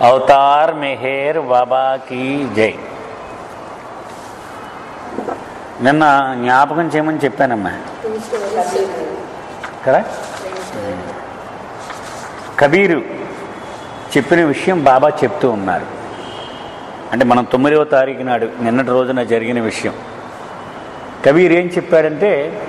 Avatar Meher బాబా key జై నిన్న జ్ఞాపకం చేయమని చెప్పానమ్మా కదా కబీరు చెప్పిన విషయం బాబా చెప్తూ ఉన్నారు అంటే మనం తొమ్మిదవ తారీఖు నాడు నిన్నటి రోజున జరిగిన విషయం కబీర్ ఏం చెప్పాడంటే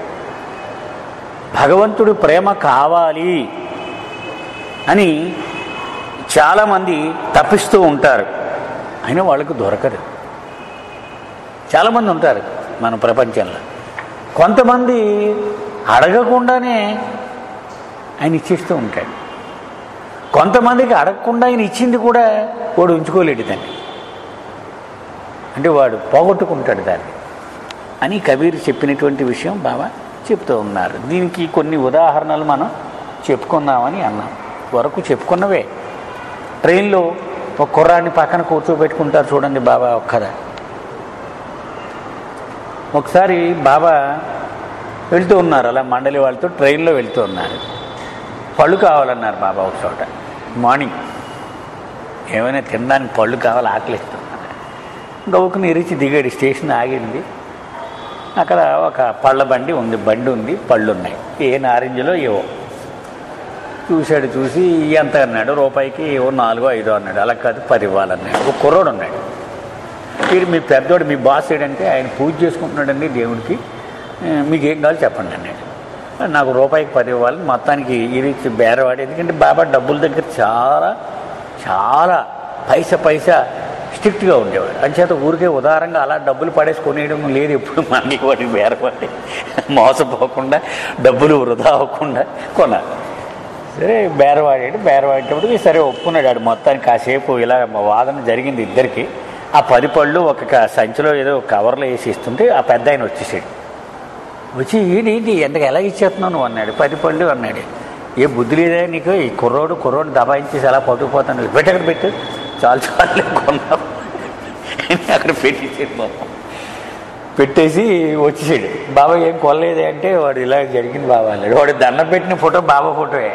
భగవంతుడు ప్రేమ కావాలి అని చాలామంది తప్పిస్తూ ఉంటారు అయినా వాళ్ళకు దొరకదు చాలామంది ఉంటారు మన ప్రపంచంలో కొంతమంది అడగకుండానే ఆయన ఇచ్చేస్తూ ఉంటాడు కొంతమందికి అడగకుండా ఆయన ఇచ్చింది కూడా వాడు ఉంచుకోలేడు దాన్ని అంటే వాడు పోగొట్టుకుంటాడు దాన్ని అని కబీర్ చెప్పినటువంటి విషయం బాబా చెప్తూ ఉన్నారు దీనికి కొన్ని ఉదాహరణలు మనం చెప్పుకుందామని అన్నాం వరకు చెప్పుకున్నవే ట్రైన్లో ఒక కుర్రాన్ని పక్కన కూర్చోబెట్టుకుంటారు చూడండి బాబా ఒక్కదా ఒకసారి బాబా వెళ్తూ ఉన్నారు అలా మండలి వాళ్ళతో ట్రైన్లో వెళ్తూ ఉన్నారు పళ్ళు కావాలన్నారు బాబా ఒక చోట మార్నింగ్ ఏమైనా తినడానికి పళ్ళు కావాలి ఆకలిస్తున్నారు గవ్వుకుని ఇరిచి దిగాడు స్టేషన్ ఆగింది అక్కడ ఒక పళ్ళ బండి ఉంది బండి ఉంది పళ్ళు ఉన్నాయి ఏ నారింజలో ఏవో చూశాడు చూసి ఎంత అన్నాడు రూపాయికి ఏవో నాలుగో ఐదో అన్నాడు అలా కాదు పది ఇవ్వాలన్నాడు ఒక కుర్రోడు ఉన్నాడు వీడు మీ పెద్దోడు మీ బాస్ ఏంటంటే ఆయన పూజ చేసుకుంటున్నాడండి దేవుడికి ఆ, మీకు ఏం కావాలి చెప్పండి అన్నాడు నాకు రూపాయికి పది ఇవ్వాలి మొత్తానికి ఇది ఇచ్చి బేరవాడు ఎందుకంటే బాబా డబ్బుల దగ్గర చాలా చాలా పైసా పైసా స్ట్రిక్ట్గా ఉండేవాడు అంచేత ఊరికే ఉదారంగా అలా డబ్బులు పడేసి కొనేయడం లేదు ఎప్పుడు మళ్ళీ వాడికి బేరవాడి మోసపోకుండా డబ్బులు వృధా అవ్వకుండా కొనాలి సరే బేరవాడాడు బేరవాడేటప్పుడు సరే ఒప్పుకున్నాడు ఆడు మొత్తానికి కాసేపు ఇలా వాదన జరిగింది ఇద్దరికి ఆ పది పళ్ళు ఒక క- సంచిలో ఏదో కవర్లో వేసి ఇస్తుంటే ఆ పెద్ద ఆయన వచ్చేసాడు వచ్చి ఏంటి ఎందుకు ఎలా ఇచ్చేస్తున్నావు నువ్వు అన్నాడు పది పళ్ళు అన్నాడు ఏ బుద్ధి లేదా నీకు ఈ కుర్రోడు కుర్రోడు దబాయించేసి అలా పట్టుకుపోతాను పెట్టి అక్కడ పెట్టు చాలు చాలు కొన్నావు అని అక్కడ పెట్టేసాడు పాపం పెట్టేసి వచ్చేసాడు బాబా ఏం కొనలేదే అంటే వాడు ఇలా జరిగింది బాబా అన్నాడు వాడు దండం పెట్టిన ఫోటో బాబా ఫోటోయే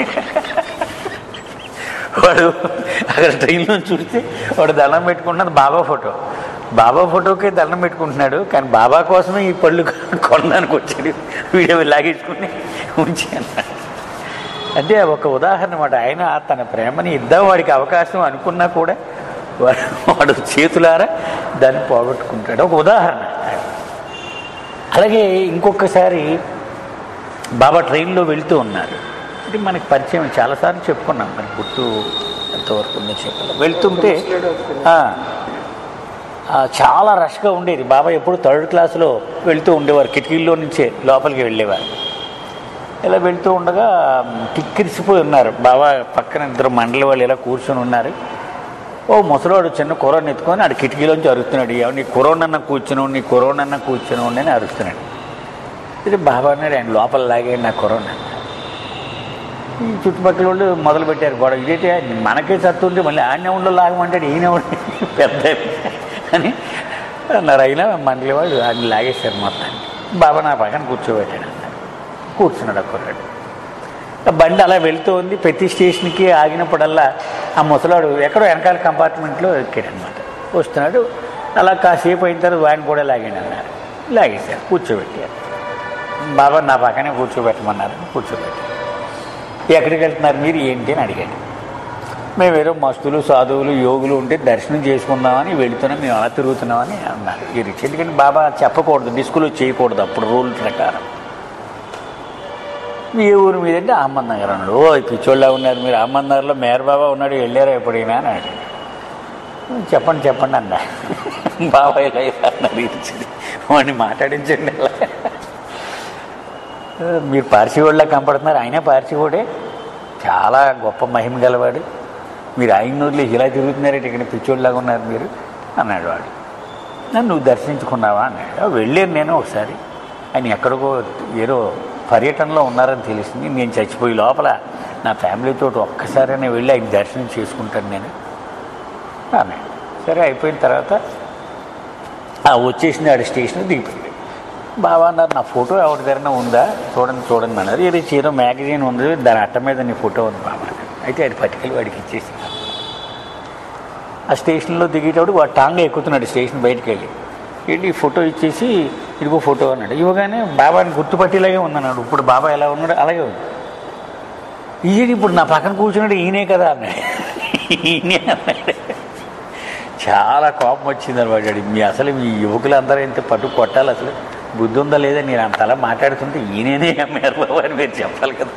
వాడు అక్కడ ట్రైన్లో చూస్తే వాడు దండం పెట్టుకుంటున్నది బాబా ఫోటో బాబా ఫోటోకే దండం పెట్టుకుంటున్నాడు కానీ బాబా కోసమే ఈ పళ్ళు కొనడానికి వచ్చాడు వీడియో లాగేసుకుని ఉంచి అన్నాడు అంటే ఒక ఉదాహరణ అన్నమాట ఆయన తన ప్రేమని ఇద్దాం వాడికి అవకాశం అనుకున్నా కూడా వాడు వాడు చేతులారా దాన్ని పోగొట్టుకుంటాడు ఒక ఉదాహరణ అలాగే ఇంకొకసారి బాబా ట్రైన్లో వెళ్తూ ఉన్నారు ఇది మనకి పరిచయం చాలాసార్లు చెప్పుకున్నాం మరి గుర్తు ఎంతవరకు ఉందో చెప్పాలి వెళ్తుంటే ఆ, ఆ, చాలా రష్గా ఉండేది బాబా ఎప్పుడు థర్డ్ క్లాస్లో వెళ్తూ ఉండేవారు కిటికీల్లో నుంచే లోపలికి వెళ్ళేవారు ఇలా వెళ్తూ ఉండగా కిక్కిరిసిపోయి ఉన్నారు బాబా పక్కన ఇద్దరు మండలి వాళ్ళు ఇలా కూర్చొని ఉన్నారు ఓ ముసలోడు చిన్న కుర్రని ఎత్తుకొని ఆడు కిటికీలోంచి అరుస్తున్నాడు "ఏమండి, నీ కురోనన్న కూర్చును నీ కురోనన్న కూర్చును అని అరుస్తున్నాడు ఇది బాబా అన్నాడు ఆయన లోపల లాగే నా కురోనా ఈ చుట్టుపక్కల వాళ్ళు మొదలు పెట్టారు గొడవ ఇదైతే మనకే చస్తుంటే మళ్ళీ ఆడనే ఉండు లాగమంటాడు ఈయన ఉండి పెద్ద అని అన్నారు అయినా మండలి వాళ్ళు ఆయన లాగేశారు మొత్తాన్ని బాబా నా పక్కన కూర్చోబెట్టాడు అన్నారు కూర్చున్నాడు ఆ కుర్రాడు ఆ బండి అలా వెళ్తూ ఉంది ప్రతి స్టేషన్కి ఆగినప్పుడల్లా ఆ ముసలాడు ఎక్కడో వెనకాల కంపార్ట్మెంట్లో ఎక్కాడు అనమాట వస్తున్నాడు అలా కాసేపు అయిన తర్వాత వాడిని కూడా లాగాడు అన్నారు లాగేశారు కూర్చోబెట్టారు బాబా నా పక్కనే కూర్చోబెట్టమన్నారు కూర్చోబెట్టారు ఎక్కడికి వెళ్తున్నారు మీరు ఏంటి అని అడిగాడు మేము ఏదో మస్తులు సాధువులు యోగులు ఉంటే దర్శనం చేసుకుందామని వెళుతున్నాం మేము అలా తిరుగుతున్నామని అన్నారు ఈ రిచ్ ఎందుకంటే బాబా చెప్పకూడదు డిస్కులు చేయకూడదు అప్పుడు రూల్ ప్రకారం మీ ఏ ఊరు మీద అంటే అహ్మద్ నగర్ అన్నాడు ఓ పిచ్చోళ్ళ ఉన్నారు మీరు అహ్మద్ నగర్లో మేర్ బాబా ఉన్నాడు వెళ్ళారా ఎప్పుడైనా అని అడిగాడు చెప్పండి చెప్పండి అన్న బాబాయ్ లైఫ్ అన్నారు ఇచ్చింది వాడిని మాట్లాడించండి అలా మీరు పార్సీ వాళ్ళ కనపడుతున్నారు ఆయనే పార్సీ వాడే చాలా గొప్ప మహిమ గలవాడు మీరు ఆయన నూరులో ఇలా తిరుగుతున్నారంటే ఇక్కడ పిచ్చోళ్ళలాగా ఉన్నారు మీరు అన్నాడు వాడు నన్ను నువ్వు దర్శించుకున్నావా అన్నాడు "ఆ, వెళ్ళాను నేను ఒకసారి ఆయన ఎక్కడికో ఏదో పర్యటనలో ఉన్నారని తెలిసింది నేను చచ్చిపోయి లోపల నా ఫ్యామిలీతో ఒక్కసారైనా వెళ్ళి ఆయన దర్శనం చేసుకుంటాను నేను అన్నాడు సరే అయిపోయిన తర్వాత ఆ వచ్చేసింది ఆడ స్టేషన్ దిగిపోయాడు బాబా అన్నారు నా ఫోటో ఎవరి దగ్గర ఉందా చూడండి చూడండి అన్నారు ఇది చీర మ్యాగజైన్ ఉంది దాని అట్ట మీద నీ ఫోటో ఉంది బాబా అన్నారు. అయితే అది పట్టుకెళ్ళి వాడికి ఇచ్చేసి ఆ స్టేషన్లో దిగేటప్పుడు వాడు టాంగా ఎక్కుతున్నాడు స్టేషన్ బయటికి వెళ్ళి వెళ్ళి ఫోటో ఇచ్చేసి ఇదిగో ఫోటో అన్నాడు ఇవ్వగానే బాబాని గుర్తుపట్టేలాగే ఉందన్నాడు ఇప్పుడు బాబా ఎలా ఉన్నాడు అలాగే ఉంది ఈయన ఇప్పుడు నా పక్కన కూర్చున్నాడు ఈయనే కదా అన్నాడు ఈయనే అన్నాడు చాలా కోపం వచ్చింది అనమాట మీ అసలు మీ యువకులందరూ ఇంత పట్టు కొట్టాలి అసలు బుద్ధి ఉందా లేదా నేను అంతలా మాట్లాడుతుంటే ఈయననే అమ్మారు బాబు అని మీరు చెప్పాలి కదా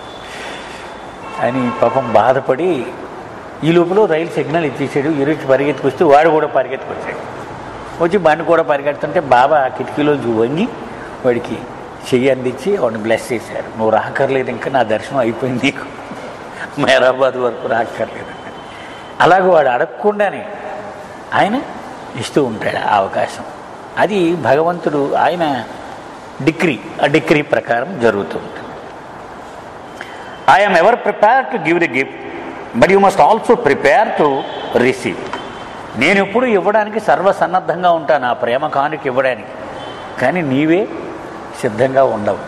అని పాపం బాధపడి ఈ లోపల రైలు సిగ్నల్ ఇచ్చేసాడు ఇరుచి పరిగెత్తుకొస్తే వాడు కూడా పరిగెత్తుకొచ్చాడు వచ్చి బండి కూడా పరిగెడుతుంటే బాబా ఆ కిటికీలో వంగి వాడికి చెయ్యి అందించి వాడిని బ్లెస్ చేశారు నువ్వు రాకర్లేదు ఇంకా నా దర్శనం అయిపోయింది నీకు మేరాబాద్ వరకు రాకర్లేదు అలాగే వాడు అడగకుండానే ఆయన ఇస్తూ ఉంటాడు ఆ అవకాశం అది భగవంతుడు ఆయన డిగ్రీ ఆ డిగ్రీ ప్రకారం జరుగుతూ ఉంటుంది I'm ever prepare to give the gift but you must also prepare to receive నేను ఎప్పుడు ఇవ్వడానికి సర్వసన్నద్ధంగా ఉంటాను ఆ ప్రేమ కానుక ఇవ్వడానికి కానీ నీవే సిద్ధంగా ఉండవు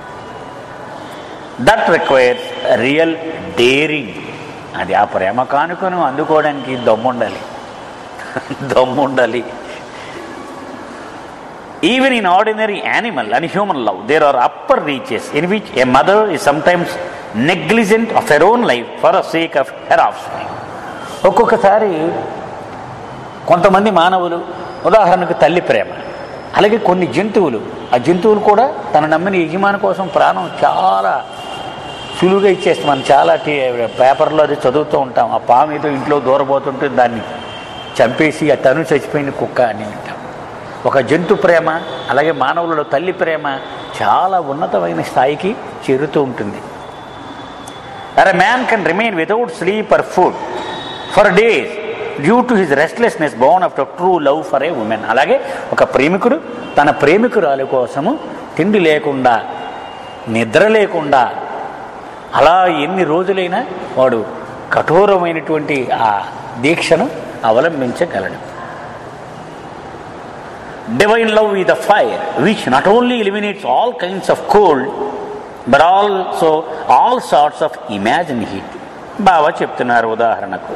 దట్ రిక్వైర్స్ రియల్ డేరింగ్ అది ఆ ప్రేమ కానుకను అందుకోవడానికి దమ్ముండాలి దమ్ముండాలి Even in ordinary animal and human love, there are upper reaches in which a mother is sometimes negligent of her own life for the sake of her offspring. ఒక్కొక్కసారి కొంతమంది మానవులు ఉదాహరణకు తల్లి ప్రేమ అలాగే కొన్ని జంతువులు ఆ జంతువులు కూడా తన నమ్మిన యజమాని కోసం ప్రాణం చాలా సులువుగా ఇచ్చేస్తాం మనం చాలా టీ పేపర్లో అది చదువుతూ ఉంటాం ఆ పాము ఏదో ఇంట్లో దూరబోతుంటే దాన్ని చంపేసి ఆ తను చచ్చిపోయిన కుక్క అని అంటాం ఒక జంతు ప్రేమ అలాగే మానవులలో తల్లి ప్రేమ చాలా ఉన్నతమైన స్థాయికి చేరుతూ ఉంటుంది అరే man can remain without sleep or food for days due to his restlessness born of true love for a woman అలాగే ఒక ప్రేమికుడు తన ప్రేమికురాలి కోసము తిండి లేకుండా నిద్ర లేకుండా అలా ఎన్ని రోజులైనా వాడు కఠోరమైనటువంటి ఆ దీక్షను అవలంబించగలడు Divine love is the fire which not only eliminates all kinds of cold but also all sorts of imagined heat. బాబా చెప్తున్నారు ఉదాహరణకు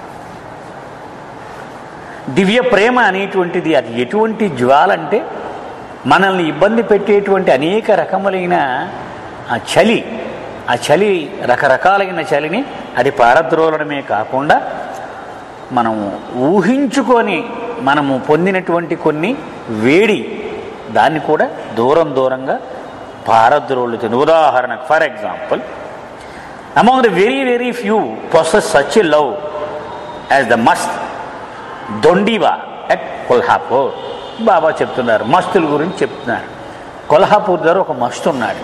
దివ్య ప్రేమ అనేటువంటిది అది ఎటువంటి జ్వాల అంటే మనల్ని ఇబ్బంది పెట్టేటువంటి అనేక రకములైన ఆ చలి ఆ చలి రకరకాలైన చలిని అది పారద్రోలడమే కాకుండా మనము ఊహించుకొని మనము పొందినటువంటి కొన్ని వేడి దాన్ని కూడా దూరం దూరంగా పారద్రోలుతుంది ఉదాహరణకు for example among the very very few possess such a love as the mast Dhondiba at Kolhapur Baba చెప్తున్నారు మస్తుల గురించి చెప్తున్నారు కొల్హాపూర్ దగ్గర ఒక మస్తు ఉన్నాడు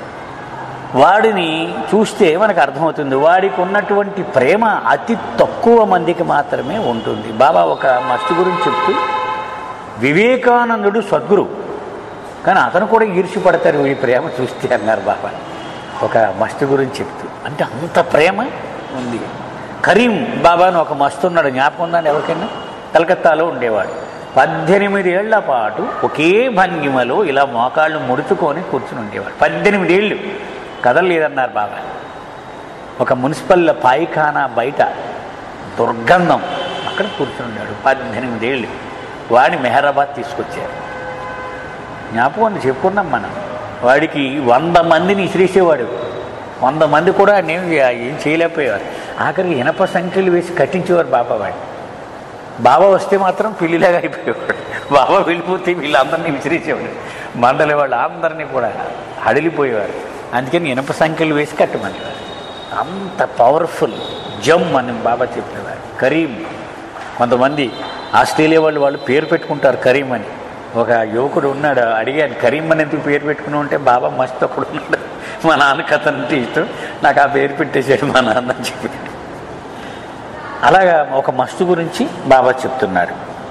వాడిని చూస్తే మనకు అర్థమవుతుంది వాడికి ఉన్నటువంటి ప్రేమ అతి తక్కువ మందికి మాత్రమే ఉంటుంది బాబా ఒక మస్తు గురించి చెప్తూ వివేకానందుడు సద్గురు కానీ అతను కూడా ఈర్షిపడతారు ఈ ప్రేమ చూస్తే అన్నారు బాబా ఒక మస్తు గురించి చెప్తూ అంటే అంత ప్రేమ ఉంది కరీం బాబా అని ఒక మస్తు ఉన్నాడు జ్ఞాపకం ఉందని ఎవరికైనా కలకత్తాలో ఉండేవాడు పద్దెనిమిది ఏళ్ల పాటు ఒకే భంగిమలో ఇలా మోకాళ్ళు ముడుచుకొని కూర్చుని ఉండేవాడు పద్దెనిమిది ఏళ్ళు కదలలేదన్నారు బాబా ఒక మున్సిపల్ పాయిఖానా బయట దుర్గంధం అక్కడ కూర్చుని ఉన్నాడు పద్దెనిమిది ఏళ్ళు వాడిని మెహరాబాద్ తీసుకొచ్చారు జ్ఞాపకం చెప్పుకున్నాం మనం వాడికి వంద మందిని ఇసిరేసేవాడు వంద మంది కూడా నేను ఏం చేయలేకపోయేవారు ఆఖరికి ఇనప సంఖ్యలు వేసి కట్టించేవారు బాబా వాడిని బాబా వస్తే మాత్రం పిల్లిలాగా అయిపోయేవాడు బాబా వెళ్ళిపోతే వీళ్ళందరినీ విసిరేసేవాడు మండలి వాళ్ళు అందరినీ కూడా హడిలిపోయేవారు అందుకని ఇనప సంఖ్యలు వేసి కట్టమనేవారు అంత పవర్ఫుల్ జమ్ అని బాబా చెప్పేవారు కరీం కొంతమంది ఆస్ట్రేలియా వాళ్ళు వాళ్ళు పేరు పెట్టుకుంటారు కరీం అని ఒక యువకుడు ఉన్నాడు అడిగాను కరీం అని ఎందుకు పేరు పెట్టుకుని ఉంటే బాబా మస్తు ఒకడు ఉన్నాడు మా నాన్నకి అతనంటే ఇష్టం నాకు ఆ పేరు పెట్టేశాడు మా నాన్న అని చెప్పి అలాగా ఒక మస్తు గురించి బాబా చెప్తున్నాడు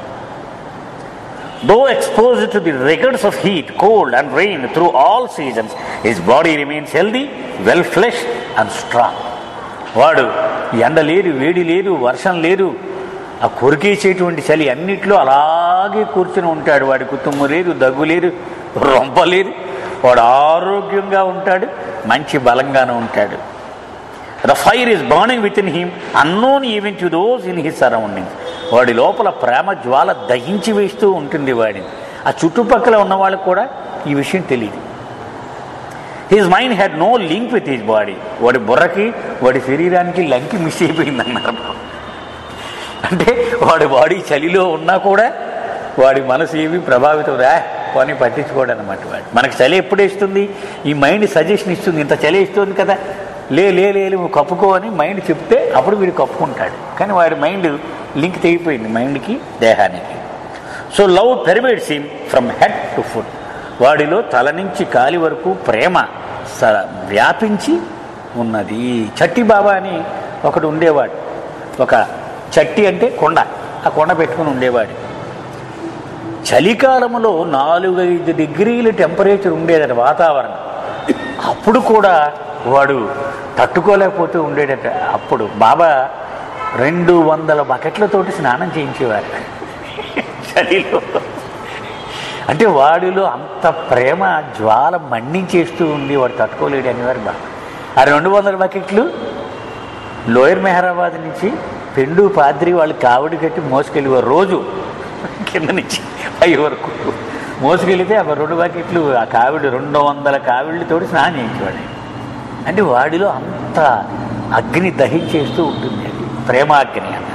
though expose to the rigours of heat cold and rain through all seasons his body remains healthy well flesh and strong వాడు ఎండ లేదు వేడి లేదు వర్షం లేదు ఆ కొరికేసేటువంటి చలి అన్నిట్లో అలాగే కూర్చుని ఉంటాడు వాడికి తుమ్ము లేదు దగ్గు లేదు రొంప లేదు వాడు ఆరోగ్యంగా ఉంటాడు మంచి బలంగానే ఉంటాడు the fire is burning within him unknown even to those in his surroundings వాడి లోపల ప్రేమ జ్వాల దహించి వేస్తూ ఉంటుంది వాడిని ఆ చుట్టుపక్కల ఉన్న వాళ్ళకు కూడా ఈ విషయం తెలియదు his mind had no link with his body వాడి బుర్రకి వాడి శరీరానికి లంకి మిస్ అయిపోయిందన్నారు అంటే వాడి బాడీ చలిలో ఉన్నా కూడా వాడి మనసు ఏమి ప్రభావితం రా కొని పట్టించుకోడు అనమాట వాడు మనకు చలి ఎప్పుడు ఇస్తుంది ఈ మైండ్ సజెషన్ ఇస్తుంది ఇంత చలి ఇస్తుంది కదా లే లే లే నువ్వు కప్పుకో అని మైండ్ చెప్తే అప్పుడు వీడు కప్పుకుంటాడు కానీ వాడి మైండ్ లింక్ తెగిపోయింది మైండ్కి దేహానికి so love pervades him from head to foot వాడిలో తల నుంచి కాలి వరకు ప్రేమ స వ్యాపించి ఉన్నది చట్టి బాబా అని ఒకడు ఉండేవాడు ఒక చట్టి అంటే కొండ ఆ కొండ పెట్టుకుని ఉండేవాడు చలికాలంలో నాలుగైదు డిగ్రీల టెంపరేచర్ ఉండేదట వాతావరణం అప్పుడు కూడా వాడు తట్టుకోలేకపోతూ ఉండేదట అప్పుడు బాబా రెండు వందల బకెట్లతోటి స్నానం చేయించేవారు చలిలో అంటే వాడిలో అంత ప్రేమ జ్వాల మండించేస్తూ ఉంది వాడు తట్టుకోలేడు అనేవారు బాబా ఆ రెండు వందల బకెట్లు లోయర్ మెహరాబాద్ నుంచి పెండు పాద్రి వాళ్ళు కావిడి కట్టి మోసుకెళ్ళేవారు రోజు కింద నుంచి పై వరకు మోసుకెళ్తే ఆ రెండు బకెట్లు ఆ కావిడి రెండు వందల కావిళ్ళతోటి స్నానం చేయించేవాడు అంటే వాడిలో అంత అగ్ని దహించేస్తూ ఉంటుంది అది ప్రేమాగ్ని అన్నారు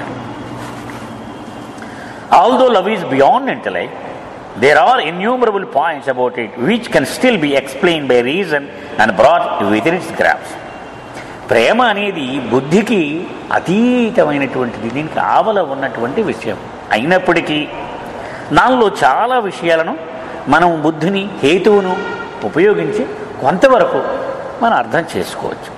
although love is beyond intellect there are innumerable points about it which can still be explained by reason and brought within its grasp ప్రేమ అనేది బుద్ధికి అతీతమైనటువంటిది దీనికి ఆవల ఉన్నటువంటి విషయం అయినప్పటికీ దానిలో చాలా విషయాలను మనం బుద్ధిని హేతువును ఉపయోగించి కొంతవరకు మనం అర్థం చేసుకోవచ్చు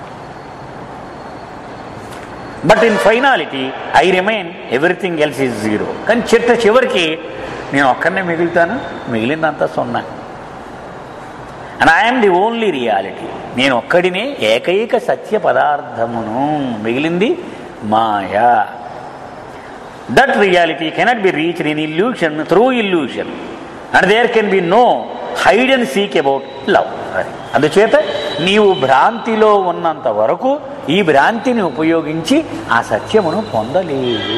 but in finality I remain everything else is zero కానీ చిట్ట చివరికి నేను ఒక్కడనే మిగులుతాను మిగిలిందంతా సున్నా and I'm the only reality నేను ఒక్కడినే ఏకైక సత్య పదార్థమును మిగిలింది maya that reality cannot be reach in illusion through illusion and there can be no hide and seek about love అందుచేత నీవు భ్రాంతిలో ఉన్నంత వరకు ఈ భ్రాంతిని ఉపయోగించి ఆ సత్యమును పొందలేవు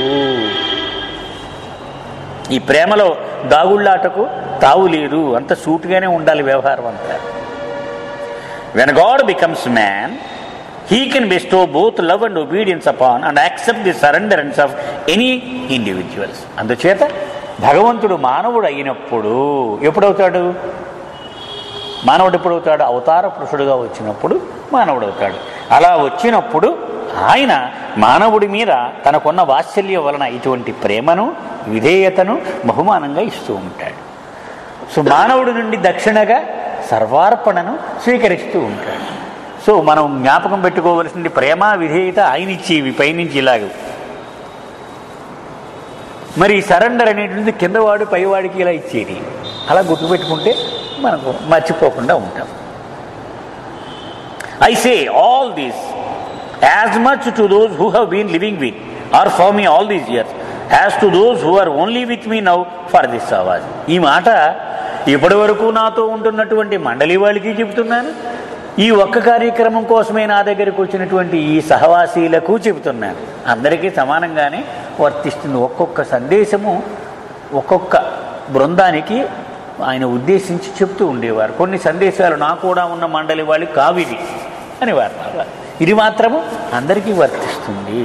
ఈ ప్రేమలో దాగుళ్ళాటకు తావు లేదు అంత సూటుగానే ఉండాలి వ్యవహారం అంతా when God becomes man he can bestow both love and obedience upon and accept the surrenderance of any individuals అందుచేత భగవంతుడు మానవుడు అయినప్పుడు ఎప్పుడవుతాడు మానవుడు ఎప్పుడవుతాడు అవతార పురుషుడుగా వచ్చినప్పుడు మానవుడు అవుతాడు అలా వచ్చినప్పుడు ఆయన మానవుడి మీద తనకున్న వాత్సల్యం వలన ఇటువంటి ప్రేమను విధేయతను బహుమానంగా ఇస్తూ ఉంటాడు సో మానవుడి నుండి దక్షిణగా సర్వార్పణను స్వీకరిస్తూ ఉంటాడు సో మనం జ్ఞాపకం పెట్టుకోవలసింది ప్రేమ విధేయత ఆయన ఇచ్చేవి పైనుంచి ఇలాగ మరి సరెండర్ అనేటువంటిది కిందవాడు పైవాడికి ఇలా ఇచ్చేది అలా గుర్తుపెట్టుకుంటే మనకు మర్చిపోకుండా ఉంటాం I say all this as much to those who have been living with or for me all these years as to those who are only with me now for this Awaz ఈ మాట ఇప్పటి వరకు నాతో ఉంటున్నటువంటి మండలి వాళ్ళకి చెబుతున్నాను ఈ ఒక్క కార్యక్రమం కోసమే నా దగ్గరికి వచ్చినటువంటి ఈ సహవాసీలకు చెబుతున్నాను అందరికీ సమానంగానే వర్తిస్తుంది ఒక్కొక్క సందేశము ఒక్కొక్క బృందానికి ఆయన ఉద్దేశించి చెప్తూ ఉండేవారు కొన్ని సందేశాలు నా కూడా ఉన్న మండలి వాళ్ళకి కావిది అనేవారు ఇది మాత్రము అందరికీ వర్తిస్తుంది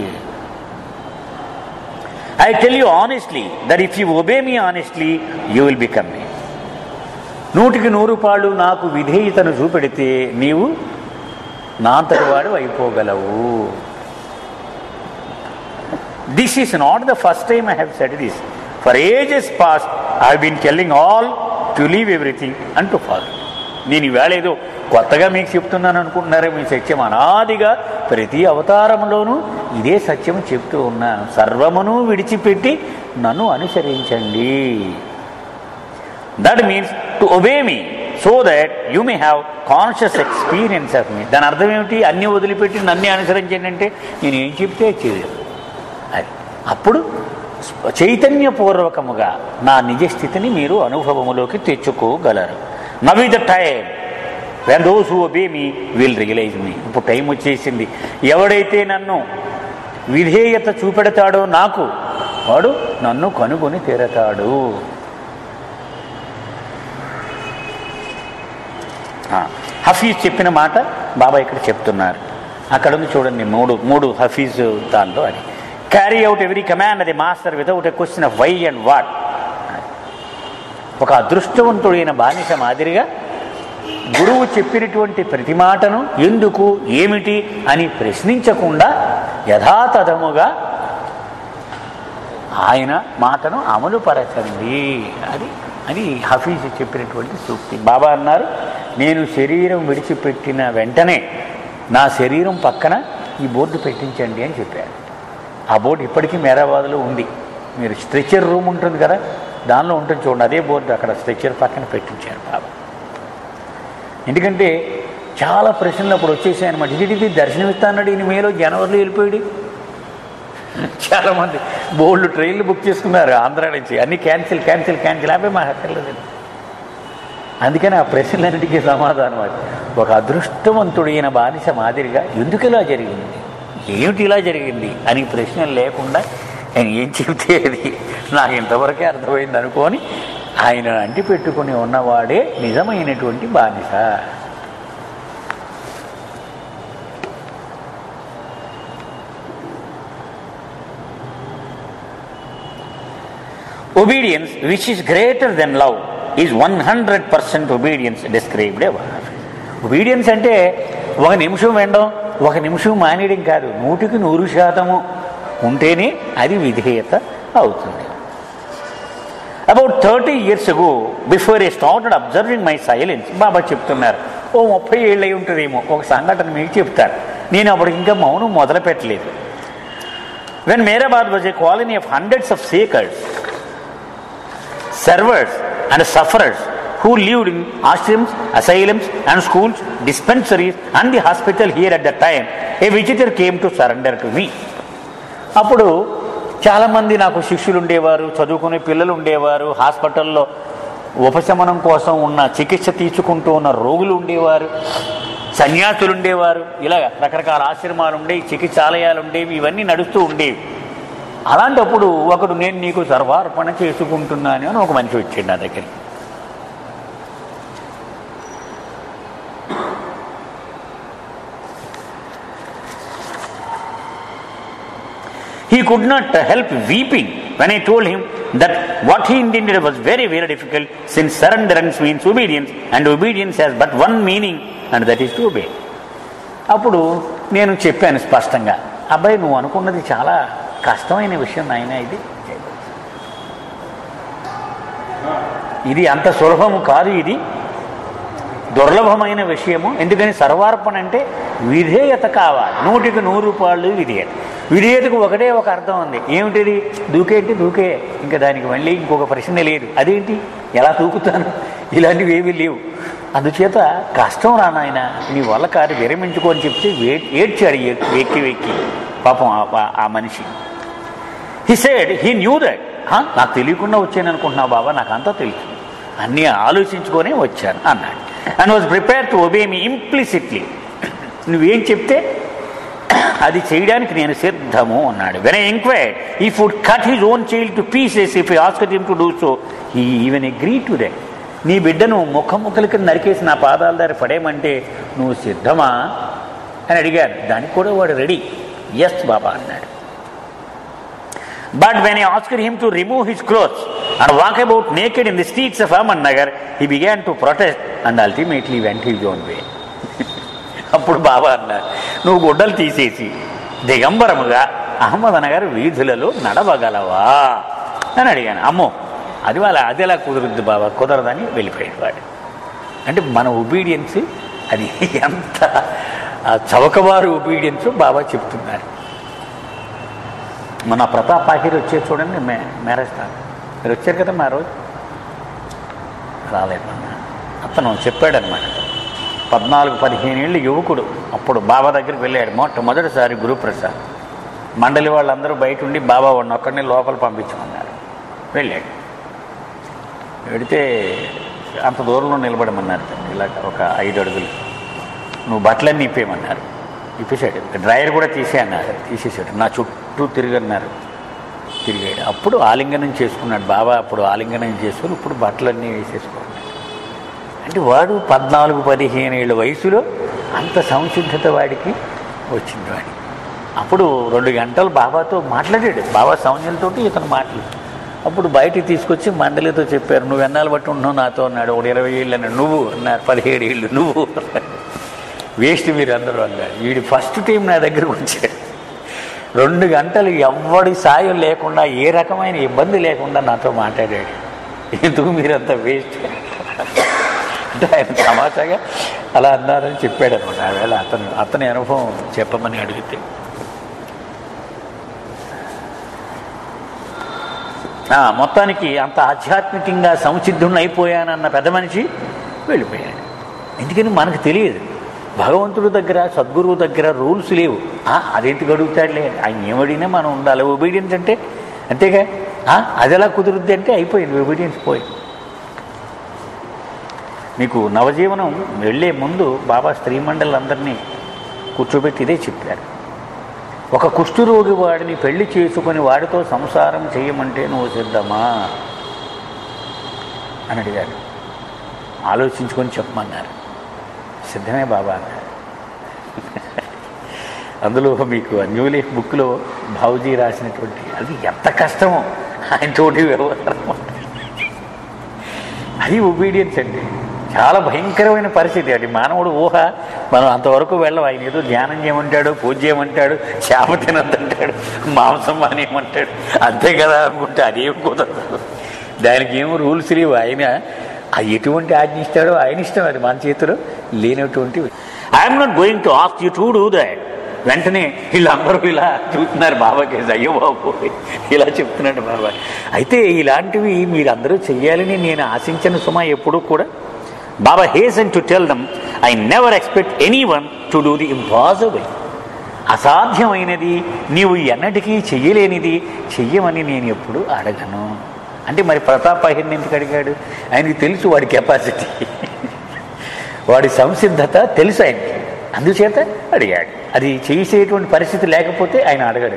I tell you honestly that if you obey me honestly you will become me నూటికి నూరు పాళ్ళు నాకు విధేయతను చూపెడితే నీవు నా వాడు అయిపోగలవు this is not the first time I have said this for ages past I been telling all to leave everything and to follow నేను ఈవేళ ఏదో కొత్తగా మీకు చెప్తున్నాను అనుకుంటున్నారే మీ సత్యం అనాదిగా ప్రతి అవతారంలోనూ ఇదే సత్యం చెప్తూ ఉన్నాను సర్వమును విడిచిపెట్టి నన్ను అనుసరించండి that means to obey me so that you may have conscious experience of me దాని అర్థం ఏమిటి అన్నీ వదిలిపెట్టి నన్ను అనుసరించండి అంటే నేను ఏం చెప్తే చేయలేదు అది అప్పుడు చైతన్యపూర్వకముగా నా నిజ స్థితిని మీరు అనుభవములోకి తెచ్చుకోగలరు now the time when those who obey me will realize me ఇప్పుడు టైం వచ్చేసింది ఎవడైతే నన్ను విధేయత చూపెడతాడో నాకు వాడు నన్ను కనుగొని తీరతాడు ఆ, హఫీజ్ చెప్పిన మాట బాబా ఇక్కడ చెప్తున్నారు అక్కడ ఉంది చూడండి మూడు మూడు హఫీజ్ దానిలో అది క్యారీ అవుట్ ఎవరీ కమాండ్ అది master without a question of why and what ఒక అదృష్టవంతుడైన బానిస మాదిరిగా గురువు చెప్పినటువంటి ప్రతి మాటను ఎందుకు ఏమిటి అని ప్రశ్నించకుండా యథాతథముగా ఆయన మాటను అమలు పరచండి అది అని హఫీజ్ చెప్పినటువంటి సూక్తి బాబా అన్నారు నేను శరీరం విడిచిపెట్టిన వెంటనే నా శరీరం పక్కన ఈ బోర్డు పెట్టించండి అని చెప్పారు ఆ బోర్డు ఇప్పటికీ మేరాబాద్లో ఉంది మీరు స్ట్రెచర్ రూమ్ ఉంటుంది కదా దానిలో ఉంటుంది చూడండి అదే బోర్డు అక్కడ స్ట్రెచర్ పక్కన పెట్టించారు బాబా ఎందుకంటే చాలా ప్రశ్నలు అప్పుడు వచ్చేసాయి అనమాట ఇది ఇది దర్శనం ఇస్తా అన్నాడు ఈయన మేలో జనవరిలో వెళ్ళిపోయాడు చాలామంది బోల్డ్ ట్రైన్లు బుక్ చేసుకున్నారు ఆంధ్ర నుంచి అన్ని క్యాన్సిల్ క్యాన్సిల్ క్యాన్సిల్ అవే మాకు అక్కర్లేదు అందుకని ఆ ప్రశ్నలన్నిటికీ సమాధానం అది ఒక అదృష్టవంతుడైన బానిస మాదిరిగా ఎందుకు ఇలా జరిగింది ఏమిటి ఇలా జరిగింది అని ప్రశ్నలు లేకుండా ఆయన ఏం చెబితే అది నాకు ఇంతవరకే అర్థమైంది అనుకొని ఆయన అంటి పెట్టుకుని ఉన్నవాడే నిజమైనటువంటి బానిస obedience which is greater than love is 100% obedience described above. obedience అంటే ఒక నిమిషం వినడం ఒక నిమిషం మానేయడం కాదు నూటికి నూరు శాతము ఉంటేనే అది విధేయత అవుతుంది about thirty years ago before I started observing my silence Baba చెప్తున్నారు ఓ ముప్పై ఏళ్ళు అయి ఉంటుందేమో ఒక సంఘటన మీకు చెప్తారు నేను అప్పుడు ఇంకా మౌనం మొదలు పెట్టలేదు when Meherabad was a colony of hundreds of seekers servers and sufferers who lived in ashrams, asylums and schools, dispensaries and the hospital here at the time, a visitor came to surrender to me. అప్పుడు చాలామంది నాకు శిష్యులు ఉండేవారు చదువుకునే పిల్లలు ఉండేవారు హాస్పిటల్లో ఉపశమనం కోసం ఉన్న చికిత్స తీసుకుంటూ ఉన్న రోగులు ఉండేవారు సన్యాసులు ఉండేవారు ఇలా రకరకాల ఆశ్రమాలు ఉండేవి చికిత్సాలయాలు ఉండేవి ఇవన్నీ నడుస్తూ ఉండేవి అలాంటప్పుడు ఒకడు నేను నీకు సర్వార్పణ చేసుకుంటున్నాను అని ఒక మనిషి వచ్చిండు నా దగ్గర He could not help weeping when I told him that what he intended was very, very difficult since surrenderance means obedience and obedience has but one meaning and that is to obey. అప్పుడు నేను చెప్పాను స్పష్టంగా అబ్బాయి నువ్వు అనుకున్నది చాలా కష్టమైన విషయం నాయన ఇది ఇది అంత సులభము కాదు ఇది దుర్లభమైన విషయము ఎందుకని సర్వార్పణ అంటే విధేయత కావాలి నూటికి నూరు రూపాయలు విధేయత విధేయతకు ఒకటే ఒక అర్థం ఉంది ఏమిటిది దూకేంటి దూకే ఇంకా దానికి మళ్ళీ ఇంకొక ప్రశ్న లేదు అదేంటి ఎలా దూకుతాను ఇలాంటివి ఏమీ లేవు అందుచేత కష్టం రా నాయన నీ వల్ల కాదు విరమించుకో అని చెప్తే వే ఏడ్చాడు ఎ- వెక్కి వెక్కి పాపం ఆ- ఆ- ఆ మనిషి he said he knew that నాకు తెలియకుండా వచ్చాను అనుకుంటున్నావు బాబా నాకు అంతా తెలుసు అన్నీ ఆలోచించుకొని వచ్చాను అన్నాడు and was prepare to obey me implicitly నువ్వేం చెప్తే అది చేయడానికి నేను సిద్ధము అన్నాడు when I enquire he would cut his own child to pieces if asked him to do so he even agree to that నీ బిడ్డను ముఖ ముఖల కింద నరికేసి నా పాదాల దగ్గర పడేయమంటే నువ్వు సిద్ధమా అని అడిగాను దానికి కూడా వాడు రెడీ ఎస్ బాబా అన్నాడు But when I asked him to remove his clothes and walk about naked in the streets of Ahmednagar, he began to protest and ultimately went his own way. అప్పుడు బాబా అన్నారు నువ్వు గుడ్డలు తీసేసి దిగంబరముగా అహ్మదనగర్ వీధులలో నడవగలవా అని అడిగాను అమ్మో అది వాళ్ళ అది ఎలా కుదురుద్ది బాబా కుదరదని వెళ్ళిపోయాడు వాడు అంటే మన ఒబీడియన్స్ అది ఎంత ఆ చవకవారు ఒబీడియన్స్ బాబా చెప్తున్నారు మన ప్రతాప్ పాకిరి వచ్చే చూడండి మే మేరేస్తాను మీరు వచ్చారు కదా మా రోజు రాలేదు అన్న అతను చెప్పాడనమాట పద్నాలుగు పదిహేను ఏళ్ళు యువకుడు అప్పుడు బాబా దగ్గరికి వెళ్ళాడు మొట్టమొదటిసారి గురుప్రసాద్ మండలి వాళ్ళందరూ బయట ఉండి బాబా వాడిని ఒక్కడిని లోపల పంపించమన్నారు వెళ్ళాడు వెడితే అంత దూరంలో నిలబడమన్నారు ఇలా ఒక ఐదు అడుగులు నువ్వు బట్టలన్నీ ఇప్పేయమన్నారు ఇప్పేశాడు డ్రైవర్ కూడా తీసే అన్నారు తీసేసాడు నా చుట్టూ తిరిగన్నారు తిరిగాడు అప్పుడు ఆలింగనం చేసుకున్నాడు బాబా అప్పుడు ఆలింగనం చేసుకుని ఇప్పుడు బట్టలన్నీ వేసేసుకున్నాడు అంటే వాడు పద్నాలుగు పదిహేను ఏళ్ళ వయసులో అంత సంసిద్ధత వాడికి వచ్చింది వాడికి అప్పుడు రెండు గంటలు బాబాతో మాట్లాడాడు బాబా సౌన్యంతోటి ఇతను మాట్లాడు అప్పుడు బయటికి తీసుకొచ్చి మండలితో చెప్పారు నువ్వు ఎన్నాళ్ళు బట్టి ఉంటున్నావు నాతో అన్నాడు ఒకటి ఇరవై ఏళ్ళు అన్నాడు నువ్వు అన్నారు పదిహేడు ఏళ్ళు నువ్వు వేస్ట్ మీరు అందరూ అన్నారు వీడి ఫస్ట్ టైం నా దగ్గరకు వచ్చాడు రెండు గంటలు ఎవ్వడి సాయం లేకుండా ఏ రకమైన ఇబ్బంది లేకుండా నాతో మాట్లాడాడు ఎందుకు మీరంతా వేస్ట్ అంటే ఆయన తమాషాగా అలా అన్నారని చెప్పాడు అనమాట ఆవేళ అతను అతని అనుభవం చెప్పమని అడిగితే ఆ, మొత్తానికి అంత ఆధ్యాత్మికంగా సంసిద్ధుని అయిపోయానన్న పెద్ద మనిషి వెళ్ళిపోయాడు ఎందుకని మనకు తెలియదు భగవంతుడి దగ్గర సద్గురువు దగ్గర రూల్స్ లేవు ఆ, అదేంటి గడుగుతాడులే ఆయన ఏమడిగినా మనం ఉండాలి ఒబీడియన్స్ అంటే అంతేగా ఆ, అది ఎలా కుదురుద్ది అంటే అయిపోయింది ఒబీడియన్స్ పోయింది మీకు నవజీవనం వెళ్ళే ముందు బాబా స్త్రీ మండలందరినీ కూర్చోబెట్టి ఇదే చెప్పారు ఒక కుష్ఠరోగి వాడిని పెళ్లి చేసుకొని వాడితో సంసారం చేయమంటే నువ్వు సిద్ధమా అని అడిగారు ఆలోచించుకొని చెప్పమన్నారు సిద్ధమే బాబా అన్నారు అందులో మీకు న్యూ లైఫ్ బుక్లో భావుజీ రాసినటువంటి అది ఎంత కష్టమో ఆయనతోటి వ్యవహారం అది ఒబీడియన్స్ అండి చాలా భయంకరమైన పరిస్థితి అది మానవుడు ఊహ మనం అంతవరకు వెళ్ళం ఆయన ఏదో ధ్యానం చేయమంటాడు పూజ చేయమంటాడు చేప తినద్దంటాడు మాంసం మానేయమంటాడు అంతే కదా అనుకుంటే అదేం కుదరదు దానికి ఏమో రూల్స్ లేవు ఆయన ఆ ఎటువంటి ఆజ్ఞ ఇస్తాడో ఆయన ఇష్టం అది మన చేతిలో లేనటువంటి I'm not going to ask you to do that వెంటనే వీళ్ళందరూ ఇలా చూస్తున్నారు బాబాకి అయ్యో బాబు ఇలా చెప్తున్నాడు బాబా అయితే ఇలాంటివి మీరందరూ చెయ్యాలని నేను ఆశించిన సుమా ఎప్పుడూ కూడా Baba hastened to tell them I never expect anyone to do the impossible అసాధ్యమైనది నీవు ఎన్నటికీ చెయ్యలేనిది చెయ్యమని నేను ఎప్పుడు అడగను అంటే మరి ప్రతాప్ అహిర్ని ఎందుకు అడిగాడు ఆయనకి తెలుసు వాడి కెపాసిటీ వాడి సంసిద్ధత తెలుసు ఆయనకి అందుచేత అడిగాడు అది చేసేటువంటి పరిస్థితి లేకపోతే ఆయన అడగడు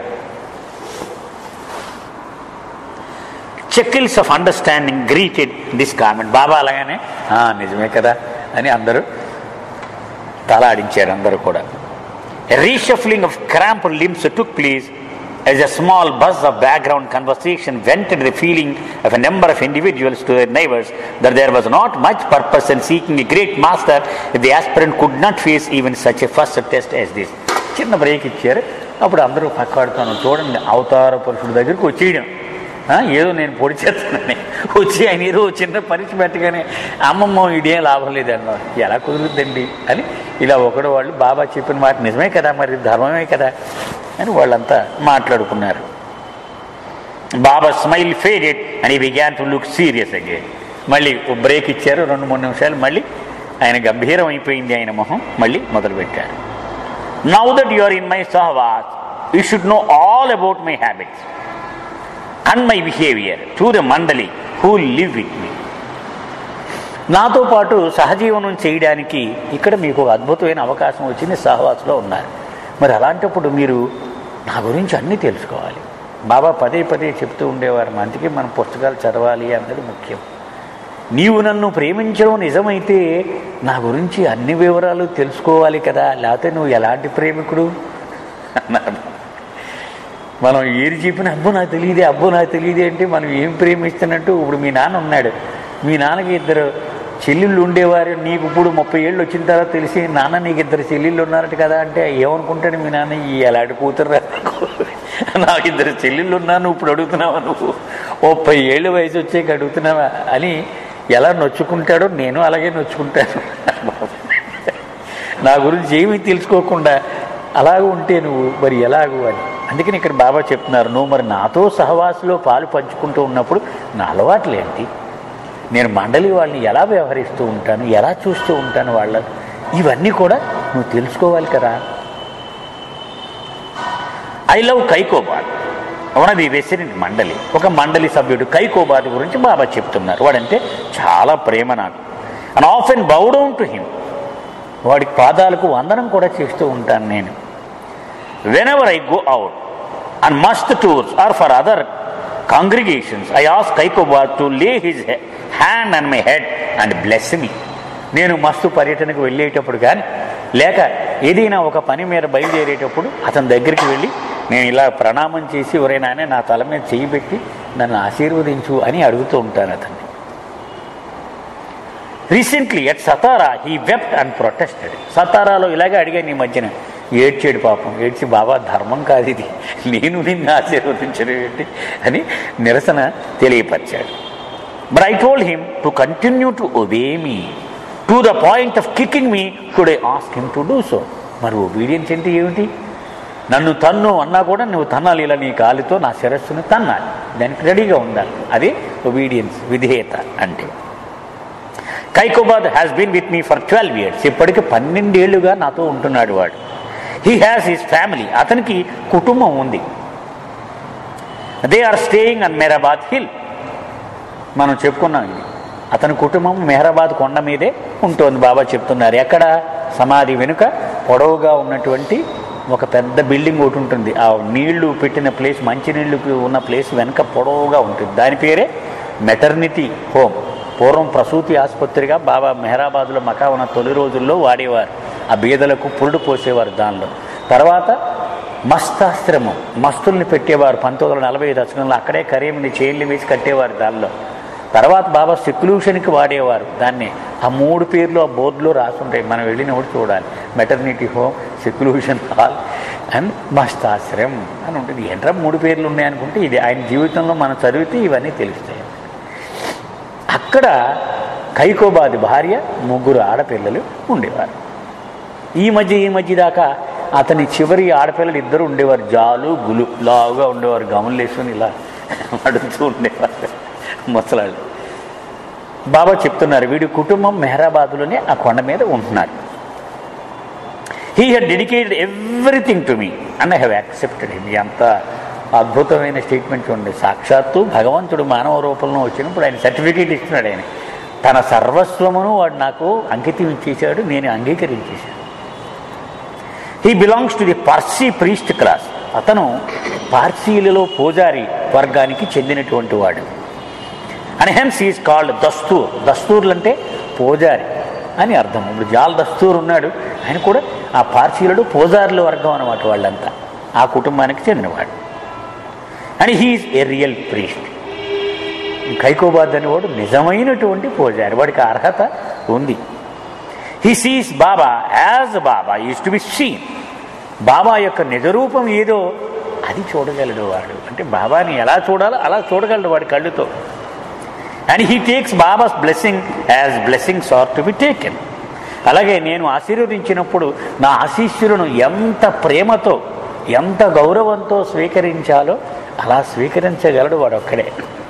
chuckles of understanding greeted this comment Baba అలాగానే "ఆ, నిజమే కదా అని అందరూ తల ఆడించారు అందరూ కూడా reshuffling of cramp limbs took place as a small buzz of background conversation vented the feeling of a number of individuals to their neighbors that there was not much purpose in seeking a great master if the aspirant could not face even such a first test as this. చిన్న break ఇచ్చారు అప్పుడు అందరూ పక్కడుతాను చూడండి అవతార పురుషుడి దగ్గరికి వచ్చేయడం ఆ, ఏదో నేను పొడి చేస్తానని వచ్చి ఆయన ఏదో చిన్న పరీక్ష పెట్టగానే అమ్మమ్మ ఇదేం లాభం లేదన్నారు ఎలా కుదురుద్దండి అని ఇలా ఒకడు వాళ్ళు బాబా చెప్పిన మాట నిజమే కదా మరి ధర్మమే కదా అని వాళ్ళంతా మాట్లాడుకున్నారు Baba smile faded and began to look serious again మళ్ళీ ఓ బ్రేక్ ఇచ్చారు రెండు మూడు నిమిషాలు మళ్ళీ ఆయన గంభీరం అయిపోయింది ఆయన మొహం మళ్ళీ మొదలుపెట్టారు now that you are in my sahavas you should know all about my habits and my behaviour to the mandali who live with me నాతో పాటు సహజీవనం చేయడానికి ఇక్కడ మీకు ఒక అద్భుతమైన అవకాశం వచ్చింది సహవాసులో ఉన్నారు మరి అలాంటప్పుడు మీరు నా గురించి అన్నీ తెలుసుకోవాలి బాబా పదే పదే చెప్తూ ఉండేవారు అందుకే మనం పుస్తకాలు చదవాలి అన్నది ముఖ్యం నీవు నన్ను ప్రేమించడం నిజమైతే నా గురించి అన్ని వివరాలు తెలుసుకోవాలి కదా లేకపోతే నువ్వు ఎలాంటి ప్రేమికుడు అన్నారు మనం ఏది చెప్పినా అబ్బో నాకు తెలియదే అబ్బో నాకు తెలియదే అంటే మనం ఏం ప్రేమిస్తున్నట్టు ఇప్పుడు మీ నాన్న ఉన్నాడు మీ నాన్నకి ఇద్దరు చెల్లెళ్ళు ఉండేవారు నీకు ఇప్పుడు ముప్పై ఏళ్ళు వచ్చిన తర్వాత తెలిసి నాన్న నీకు ఇద్దరు చెల్లెళ్ళు ఉన్నారట కదా అంటే ఏమనుకుంటాడు మీ నాన్న ఈ ఎలాంటి కూతురు నాకు ఇద్దరు చెల్లెళ్ళు ఉన్నాను ఇప్పుడు అడుగుతున్నావా నువ్వు ముప్పై ఏళ్ళు వయసు వచ్చాక అడుగుతున్నావా అని ఎలా నొచ్చుకుంటాడో నేను అలాగే నొచ్చుకుంటాను నా గురించి ఏమీ తెలుసుకోకుండా అలాగ ఉంటే నువ్వు మరి ఎలాగు అని అందుకని ఇక్కడ బాబా చెప్తున్నారు నువ్వు మరి నాతో సహవాసులో పాలు పంచుకుంటూ ఉన్నప్పుడు నా అలవాట్లు ఏంటి నేను మండలి వాళ్ళని ఎలా వ్యవహరిస్తూ ఉంటాను ఎలా చూస్తూ ఉంటాను వాళ్ళ ఇవన్నీ కూడా నువ్వు తెలుసుకోవాలి కదా ఐ లవ్ కైకోబాల్ ఉన్నది రెసిడెంట్ మండలి ఒక మండలి సభ్యుడు కైకోబాది గురించి బాబా చెప్తున్నారు వాడంటే చాలా ప్రేమ నాకు అండ్ ఆఫ్ అండ్ బౌడౌన్ టు హిమ్ వాడి పాదాలకు వందనం కూడా చేస్తూ ఉంటాను నేను whenever I go out and must tours or for other congregations I ask Kaikobad to lay his hand and my head and bless me నేను మస్తు పర్యటనకు వెళ్ళేటప్పుడు కానీ లేక ఏదైనా ఒక పని మీద బయలుదేరేటప్పుడు అతని దగ్గరికి వెళ్ళి నేను ఇలా ప్రణామం చేసి ఎవరైనా నా తల మీద చేయి పెట్టి నన్ను ఆశీర్వదించు అని అడుగుతూ ఉంటాను అతన్ని recently at Satara he wept and protested సతారాలో ఇలాగే అడిగాను ఈ మధ్యన ఏడ్చాడు పాపం ఏడ్చి బాబా ధర్మం కాదు ఇది నేను నిన్ను ఆశీర్వదించడం ఏంటి అని నిరసన తెలియపరిచాడు but I told him to continue to obey me to the point of kicking me should I ask him to do so మరి ఒబీడియన్స్ అంటే ఏమిటి నన్ను తన్ను అన్నా కూడా నువ్వు తన్నాలి ఇలా నీ కాలితో నా శిరస్సును తన్నాలి దానికి రెడీగా ఉండాలి అది ఒబీడియన్స్ విధేయత అంటే Kaikobad has been with me for twelve years ఇప్పటికి పన్నెండేళ్లుగా నాతో ఉంటున్నాడు వాడు హీ హ్యాస్ హిస్ ఫ్యామిలీ అతనికి కుటుంబం ఉంది they are staying on Meherabad hill మనం చెప్పుకున్నాం ఇది అతని కుటుంబం మెహరాబాద్ కొండ మీదే ఉంటుంది బాబా చెప్తున్నారు ఎక్కడ సమాధి వెనుక పొడవుగా ఉన్నటువంటి ఒక పెద్ద బిల్డింగ్ ఒకటి ఉంటుంది ఆ నీళ్లు పెట్టిన ప్లేస్ మంచినీళ్లు ఉన్న ప్లేస్ వెనుక పొడవుగా ఉంటుంది దాని పేరే మెటర్నిటీ హోమ్ పూర్వం ప్రసూతి ఆసుపత్రిగా బాబా మెహరాబాద్లో మకా ఉన్న తొలి రోజుల్లో వాడేవారు ఆ బీదలకు పురుడు పోసేవారు దానిలో తర్వాత మస్తాశ్రమం మస్తుల్ని పెట్టేవారు పంతొమ్మిది వందల నలభై దశకంలో అక్కడే కరీంని చైన్లు వేసి కట్టేవారు దానిలో తర్వాత బాబా సెక్లూషన్కి వాడేవారు దాన్ని ఆ మూడు పేర్లు ఆ బోర్డులో రాసుంటాయి మనం వెళ్ళినప్పుడు చూడాలి maternity home seclusion hall and మస్తాశ్రయం అని ఉంటుంది ఏంట్రా మూడు పేర్లు ఉన్నాయనుకుంటే ఇది ఆయన జీవితంలో మనం చదివితే ఇవన్నీ తెలుస్తాయి అక్కడ కైకోబాది భార్య ముగ్గురు ఆడపిల్లలు ఉండేవారు ఈ మధ్య ఈ మధ్య దాకా అతని చివరి ఆడపిల్లలు ఇద్దరు ఉండేవారు జాలు గులు లావుగా ఉండేవారు గమలు వేసుకొని ఇలా అడుగుతూ ఉండేవారు ముసలాళ్ళు బాబా చెప్తున్నారు వీడి కుటుంబం మెహరాబాద్లోనే ఆ కొండ మీద ఉంటున్నారు he had dedicated everything to me and I have accepted him అంత అద్భుతమైన స్టేట్మెంట్ చూడండి సాక్షాత్తు భగవంతుడు మానవ రూపంలో వచ్చినప్పుడు ఆయన సర్టిఫికేట్ ఇస్తున్నాడు ఆయన తన సర్వస్వమును వాడు నాకు అంకితం ఇచ్చేశాడు నేను అంగీకరించేశాను he belongs to the Parsi priest class అతను పార్సీలలో పూజారి వర్గానికి చెందినటువంటి వాడు and hence is called dastur దస్తూర్లు అంటే పూజారి అని అర్థం ఇప్పుడు జాల్ దస్తూర్ ఉన్నాడు ఆయన కూడా ఆ పార్సీలలో పూజారుల వర్గం అన్నమాట వాళ్ళంతా ఆ కుటుంబానికి చెందినవాడు and he is a real priest Kaikobad అనేవాడు నిజమైనటువంటి పూజారి వాడికి ఆ అర్హత ఉంది he sees Baba as Baba used to be seen Baba యొక్క నిజరూపం ఏదో అది చూడగలడు వాడు అంటే బాబాని ఎలా చూడాలో అలా చూడగలడు వాడి కళ్ళుతో and he takes Baba's blessing as blessings are to be taken అలాగే నేను ఆశీర్వదించినప్పుడు నా ఆశీస్సులను ఎంత ప్రేమతో ఎంత గౌరవంతో స్వీకరించాలో అలా స్వీకరించగలడు వాడు ఒక్కడే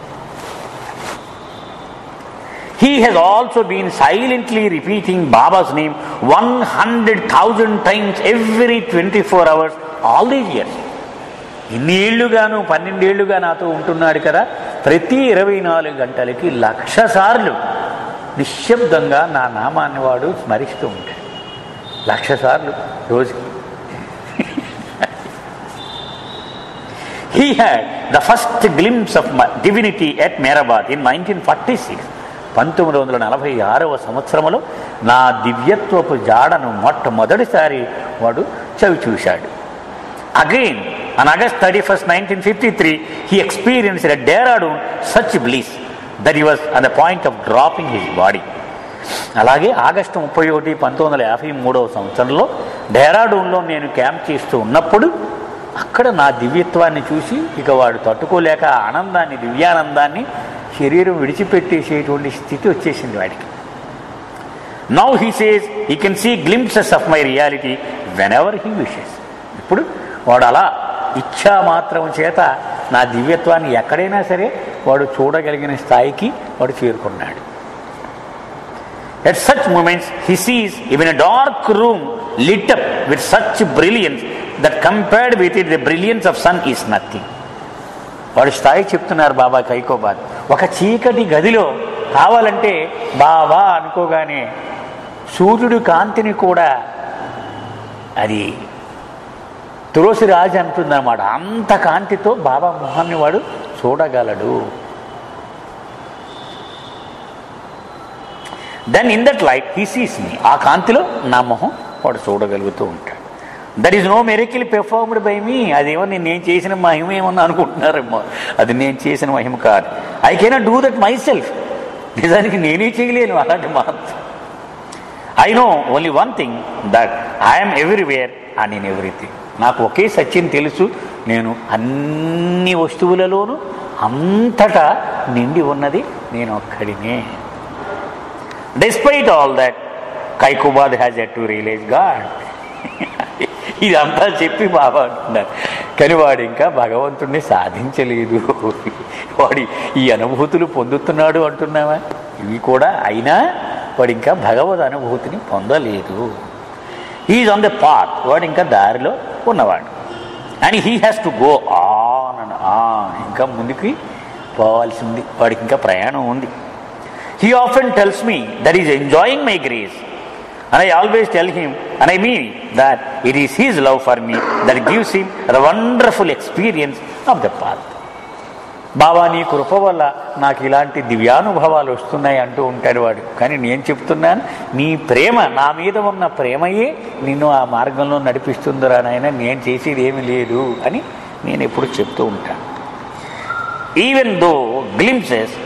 He has also been silently repeating Baba's name 100,000 times every 24 hours all these years. ఇన్ని ఏళ్లుగాను పన్నెండేళ్లుగా నాతో ఉంటున్నాడు కదా ప్రతి ఇరవై నాలుగు గంటలకి లక్ష సార్లు నిశ్శబ్దంగా నా నామాన్ని వాడు స్మరిస్తూ ఉంటాడు లక్ష సార్లు రోజుకి He had the first glimpse of divinity at Mehrabad in 1946. పంతొమ్మిది వందల నలభై ఆరవ సంవత్సరంలో నా దివ్యత్వపు జాడను మొట్టమొదటిసారి వాడు చవి చూశాడు again on August thirty first nineteen fifty three he experience Dehradun such bliss that he was on the point of dropping his body అలాగే ఆగస్టు ముప్పై ఒకటి పంతొమ్మిది వందల యాభై మూడవ సంవత్సరంలో డెహ్రాడూన్లో నేను క్యాంప్ చేస్తూ ఉన్నప్పుడు అక్కడ నా దివ్యత్వాన్ని చూసి ఇక వాడు తట్టుకోలేక ఆ ఆనందాన్ని దివ్యానందాన్ని శరీరం విడిచిపెట్టేసేటువంటి స్థితి వచ్చేసింది వాడికి now he says he can see glimpses of my reality whenever he wishes ఇప్పుడు వాడు అలా ఇచ్ఛా మాత్రం చేత నా దివ్యత్వాన్ని ఎక్కడైనా సరే వాడు చూడగలిగిన స్థాయికి వాడు చేరుకున్నాడు At such moments, he sees even a dark room lit up with such brilliance that compared with it, the brilliance of sun is nothing. వాడు స్థాయి చెప్తున్నారు బాబా కైకోబాద్ ఒక చీకటి గదిలో కావాలంటే బాబా అనుకోగానే సూర్యుడి కాంతిని కూడా అది తులసి రాజు అంటుందన్నమాట అంత కాంతితో బాబా మొహాన్ని వాడు చూడగలడు then in that light he sees me ఆ కాంతిలో నా మొహం వాడు చూడగలుగుతూ ఉంటాడు that is no miracle performed by me అదేమో నేను నేను చేసిన మహిమ ఏమన్నా అనుకుంటున్నారేమో అది నేను చేసిన మహిమ కాదు I cannot do that myself నిజానికి నేనే చేయలేను అలాంటి మాత్రం I know only one thing that I'm everywhere and in everything నాకు ఒకే సత్యం తెలుసు నేను అన్ని వస్తువులలోనూ అంతటా నిండి ఉన్నది నేను ఒక్కడినే despite all that Kaikobad has yet to realize God ఇదంతా చెప్పి బాబా అంటున్నారు కానీ వాడు ఇంకా భగవంతుణ్ణి సాధించలేదు వాడు ఈ అనుభూతులు పొందుతున్నాడు అంటున్నావా ఇవి కూడా అయినా వాడు ఇంకా భగవద్ అనుభూతిని పొందలేదు ఈజ్ ఆన్ ద పాత్ వాడు ఇంకా దారిలో ఉన్నవాడు and he has to go on and on ఇంకా ముందుకి పోవాల్సింది వాడికి ఇంకా ప్రయాణం ఉంది he often tells me that is enjoying my grace And I always tell him, and I mean that it is his love for me that gives him the wonderful experience of the path. Baba నీ కృప వల్ల నాకు ఇలాంటి దివ్యానుభవాలు వస్తున్నాయి అంటూ ఉంటాడు వాడు కానీ నేను చెప్తున్నాను నీ ప్రేమ నా మీద ఉన్న ప్రేమయే నిన్ను ఆ మార్గంలో నడిపిస్తుందిరా నాయన నేను చేసేది ఏమీ లేదు అని నేను ఎప్పుడు చెప్తూ ఉంటాను even though glimpses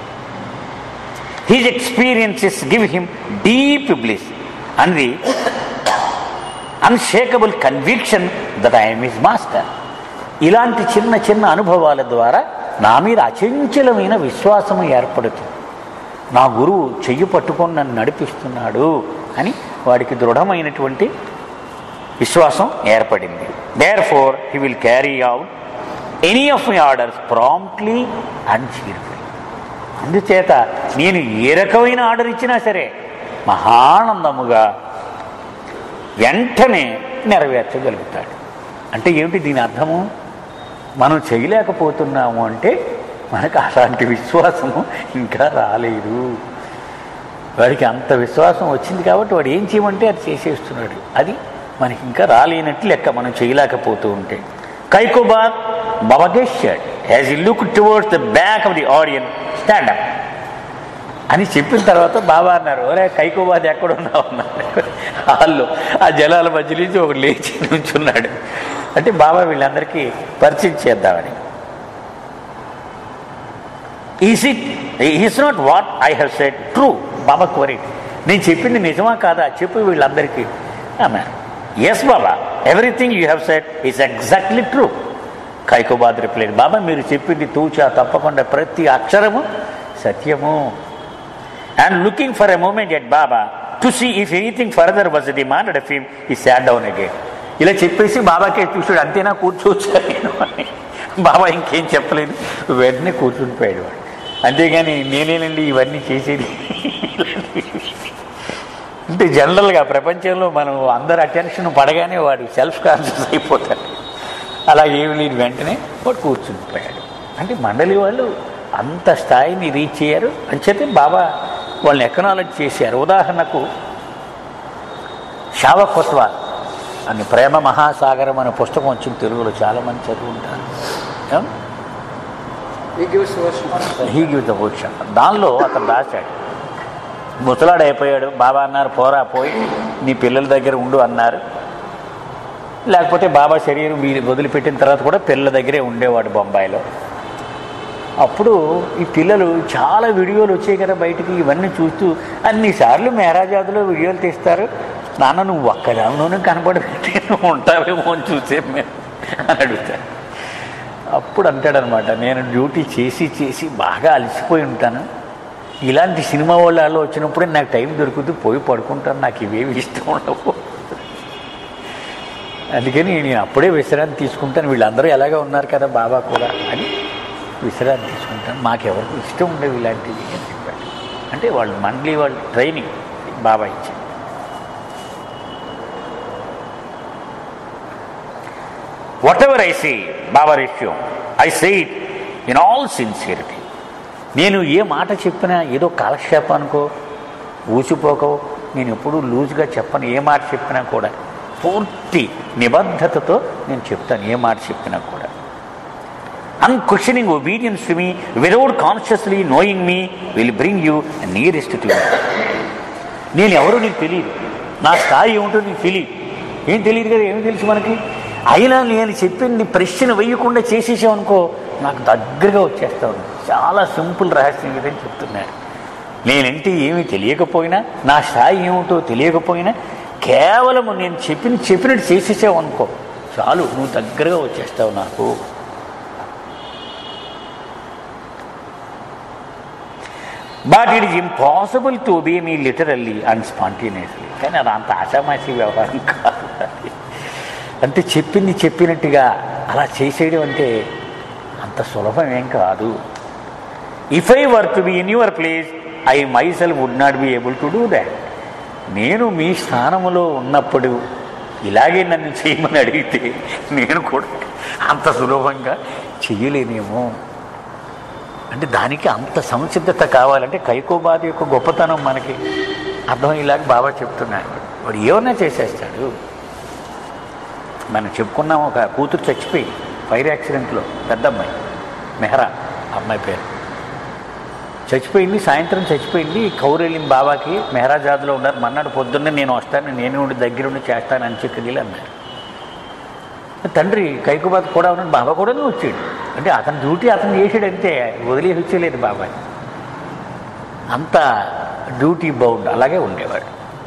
his experiences give him deep bliss and the unshakable conviction that I am his master. ఇలాంటి చిన్న చిన్న అనుభవాల ద్వారా నా మీద అచంచలమైన విశ్వాసం ఏర్పడుతుంది నా గురువు చెయ్యి పట్టుకొని నన్ను నడిపిస్తున్నాడు అని వాడికి దృఢమైనటువంటి విశ్వాసం ఏర్పడింది therefore he will carry out any of my orders promptly and cheerful అందుచేత నేను ఏ రకమైన ఆర్డర్ ఇచ్చినా సరే మహానందముగా వెంటనే నెరవేర్చగలుగుతాడు అంటే ఏమిటి దీని అర్థము మనం చేయలేకపోతున్నాము అంటే మనకు అలాంటి విశ్వాసము ఇంకా రాలేదు వాడికి అంత విశ్వాసం వచ్చింది కాబట్టి వాడు ఏం చేయమంటే అది చేసేస్తున్నాడు అది మనకి ఇంకా రాలేనట్టు లెక్క మనం చేయలేకపోతూ ఉంటే కైకోబాద్ బవగేశ్వడ్ as he look towards the back of the audience stand up అని చెప్పిన తర్వాత బాబా అన్నారు ఒరే కైకోబాద్ ఎక్కడున్నావు అన్నారు వాళ్ళు ఆ జలాల మధ్య నుంచి ఒక లేచి నుంచున్నాడు అంటే బాబా వీళ్ళందరికీ పరిచయం చేద్దామని is it is not what I have said true Baba కోరిట్ నేను చెప్పింది నిజమా కాదా చెప్పు వీళ్ళందరికీ అన్నారు yes Baba everything you have said is exactly true Kaikobad replied Baba మీరు చెప్పింది తూచా తప్పకుండా ప్రతి అక్షరము సత్యము and looking for a moment at Baba to see if anything further was demanded of him he sat down again ఇలా చెప్పేసి బాబాకే చూసాడు అంతేనా కూర్చోవచ్చా నేను అని బాబా ఇంకేం చెప్పలేదు వెంటనే కూర్చుని పోయాడు వాడు అంతేగాని నేనేనండి ఇవన్నీ చేసేది అంటే జనరల్గా ప్రపంచంలో మనం అందరు అటెన్షన్ పడగానే వాడు సెల్ఫ్ కాన్షియస్ అయిపోతాడు అలా ఏమి లేదు వెంటనే వాడు కూర్చుని పోయాడు అంటే మండలి వాళ్ళు అంత స్థాయిని రీచ్ అయ్యారు అంచేతే బాబా వాళ్ళని ఎకనాలజీ చేశారు ఉదాహరణకు శావకొత్వాల్ అని ప్రేమ మహాసాగరం అనే పుస్తకం వచ్చింది తెలుగులో చాలామంది చదువుకుంటారు ఏం? He gives version. He give the version దానిలో అతను రాశాడు ముసలాడు అయిపోయాడు బాబా అన్నారు పోరా పోయి నీ పిల్లల దగ్గర ఉండు అన్నారు లేకపోతే బాబా శరీరం వీరి వదిలిపెట్టిన తర్వాత కూడా పిల్లల దగ్గరే ఉండేవాడు బొంబాయిలో అప్పుడు ఈ పిల్లలు చాలా వీడియోలు వచ్చాయి కదా బయటికి ఇవన్నీ చూస్తూ అన్నిసార్లు మేరాజాదులో వీడియోలు తీస్తారు నాన్న నువ్వు ఒక్కదానిలోనూ కనపడబెట్టి నువ్వు ఉంటావేమో అని చూసే మేము అని అడుగుతాను అప్పుడు అంటాడనమాట నేను డ్యూటీ చేసి చేసి బాగా అలసిపోయి ఉంటాను ఇలాంటి సినిమా వాళ్ళు వచ్చినప్పుడే నాకు టైం దొరుకుతూ పోయి పడుకుంటాను నాకు ఇవేవి ఇష్టం ఉండవు అందుకని నేను అప్పుడే విశ్రాంతి తీసుకుంటాను వీళ్ళందరూ ఎలాగే ఉన్నారు కదా బాబా కూడా అని విశ్రాంతి తీసుకుంటాను మాకెవరికి ఇష్టం ఉండేవి ఇలాంటివి అని చెప్పాడు అంటే వాళ్ళు మండలి వాళ్ళు ట్రైనింగ్ బాబా ఇచ్చింది whatever I see Baba రిష్యూ I see it in all sincerity నేను ఏ మాట చెప్పినా ఏదో కాలక్షేపానికో ఊసిపోకో నేను ఎప్పుడూ లూజ్గా చెప్పను ఏ మాట చెప్పినా కూడా పూర్తి నిబద్ధతతో నేను చెప్తాను ఏ మాట చెప్పినా కూడా unquestioning obedience to me without consciously knowing me will bring you nearest to నేను ఎవరో నీకు తెలియదు నా స్థాయి ఏమిటో నీకు తెలియదు ఏం తెలియదు కదా ఏమి తెలుసు మనకి అయినా నేను చెప్పింది ప్రశ్న వేయకుండా చేసేసామనుకో నాకు దగ్గరగా వచ్చేస్తావు చాలా సింపుల్ రహస్యం ఇదని చెప్తున్నాడు నేనంటే ఏమీ తెలియకపోయినా నా స్థాయి ఏమిటో తెలియకపోయినా కేవలం నేను చెప్పిన చెప్పినట్టు చేసేసావు అనుకో చాలు నువ్వు దగ్గరగా వచ్చేస్తావు నాకు but it is impossible to obey me literally and spontaneously కానీ అది అంత ఆషామాషి వ్యవహారం కాదు అది. అంటే చెప్పింది చెప్పినట్టుగా అలా చేసేయడం అంటే అంత సులభం ఏం కాదు if I were to be in your place I myself would not be able to do that నేను మీ స్థానంలో ఉన్నప్పుడు ఇలాగే నన్ను చేయమని అడిగితే నేను కూడా అంత సులభంగా చెయ్యలేనేమో అంటే దానికి అంత సంసిద్ధత కావాలంటే కైకోబాది యొక్క గొప్పతనం మనకి అర్థమయ్యేలాగా బాబా చెప్తున్నాడు వాడు ఏమన్నా చేసేస్తాడు మనం చెప్పుకున్నాం ఒక కూతురు చచ్చిపోయి ఫైర్ యాక్సిడెంట్లో పెద్ద అమ్మాయి మెహరా అమ్మాయి పేరు చచ్చిపోయింది సాయంత్రం చచ్చిపోయింది కౌరెళ్ళిన బాబాకి మెహరాజాద్లో ఉన్నారు మన్నాడు పొద్దున్నే నేను వస్తాను నేను ఉండి దగ్గరుండి చేస్తాను అంత్యక్రియలు అన్నారు తండ్రి కైకుబాద్ కూడా ఉన్నాడు బాబా కూడా వచ్చాడు అంటే అతని డ్యూటీ అతను చేసాడు అంతే వదిలేసి వచ్చేలేదు బాబాయ్ అంత డ్యూటీ బౌండ్ అలాగే ఉండేవాడు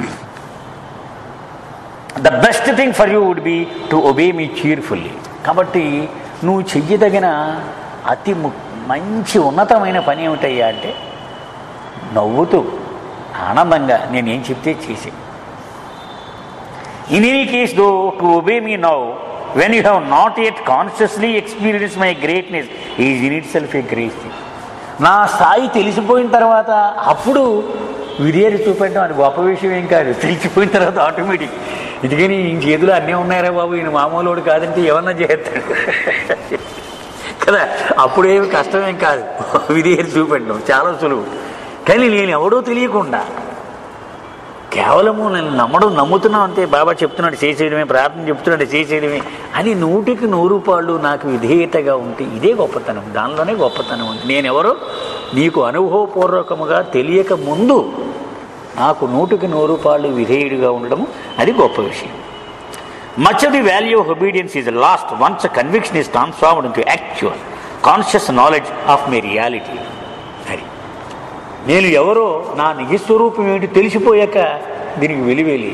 the best thing for you would be to obey me cheerfully కాబట్టి నువ్వు చెయ్యదగిన అతి ము- మంచి ఉన్నతమైన పని ఏమిటయ్యా అంటే నవ్వుతూ ఆనందంగా నేనేం చెప్తే చేసే in any case though to obey me now when you have not yet consciously experience my greatness is in itself a great thing నా స్థాయి తెలిసిపోయిన తర్వాత అప్పుడు విధేయత చూపెట్టడం అది గొప్ప విషయం ఏం కాదు తెలిసిపోయిన తర్వాత ఆటోమేటిక్ ఇదిగని ఈయన చేతిలో అన్నీ ఉన్నారా బాబు ఈయన మామూలుడు కాదంటే ఏమన్నా చేస్తాడు కదా అప్పుడేమి కష్టమేం కాదు విధేయత చూపెట్టడం చాలా సులువు కానీ నేను ఎవడో తెలియకుండా కేవలము నేను నమ్మడం నమ్ముతున్నాం అంతే బాబా చెప్తున్నాడు చేసేయడమే ప్రార్థన చెప్తున్నాడు చేసేయడమే అని నూటికి నూరు పాళ్ళు నాకు విధేయతగా ఉంటే ఇదే గొప్పతనం దానిలోనే గొప్పతనం ఉంది నేనెవరో నీకు అనుభవపూర్వకముగా తెలియక ముందు నాకు నూటికి నూరు పాళ్ళు విధేయుడిగా ఉండడం అది గొప్ప విషయం much of the value of obedience is lost once conviction is transformed into actual conscious knowledge of my reality అది నేను ఎవరో నా నిజస్వరూపం ఏమిటి తెలిసిపోయాక దీనికి వెలివేలి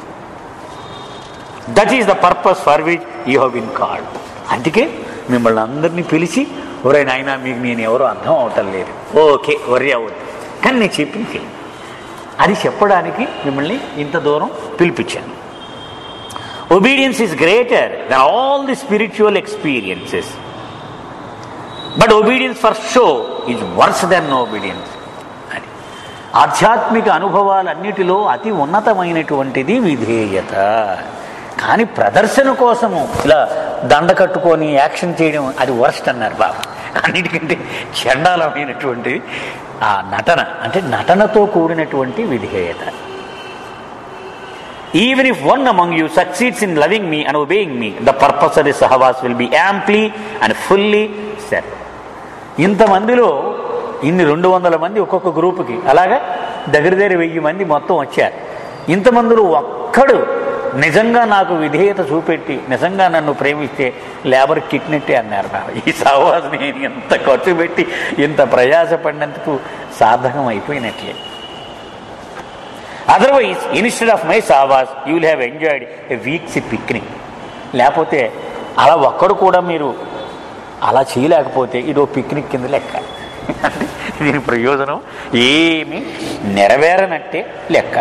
that is the purpose for which you have been called అందుకే మిమ్మల్ని అందరినీ పిలిచి ఒరే నాయన మీకు నేను ఎవరో అర్థం అవటం లేదు ఓకే వరి అవ్వద్దు కానీ నేను చెప్పింది చెయ్యి. అది చెప్పడానికి మిమ్మల్ని ఇంత దూరం పిలిపించాను obedience is greater than all the spiritual experiences but obedience for show is worse than obedience అని ఆధ్యాత్మిక అనుభవాలన్నిటిలో అతి ఉన్నతమైనటువంటిది విధేయత కానీ ప్రదర్శన కోసము ఇలా దండ కట్టుకొని యాక్షన్ చేయడం అది వర్స్ట్ అన్నారు బాబా అన్నిటికంటే చండాలమైనటువంటి ఆ నటన అంటే నటనతో కూడినటువంటి విధేయత Even if one among you succeeds in loving me and obeying me, the purpose of the sahwas will be amply and fully set. ఇంతమందిలో ఇన్ని రెండు వందల మంది ఒక్కొక్క గ్రూపుకి అలాగా దగ్గర దగ్గర వెయ్యి మంది మొత్తం వచ్చారు ఇంతమందిలో ఒక్కడు నిజంగా నాకు విధేయత చూపెట్టి నిజంగా నన్ను ప్రేమిస్తే లేబర్ కిట్నెట్టే అన్నారు బాబా ఈ సహవాసం నేను ఎంత ఖర్చు పెట్టి ఇంత ప్రయాసపడినందుకు సార్థకం అయిపోయినట్లే otherwise instead of my sahavas you will have enjoyed a week's picnic లేకపోతే అలా ఒక్కడు కూడా మీరు అలా చేయలేకపోతే ఇదో పిక్నిక్ కింద లెక్క అంటే దీని ప్రయోజనం ఏమి నెరవేరనట్టే లెక్క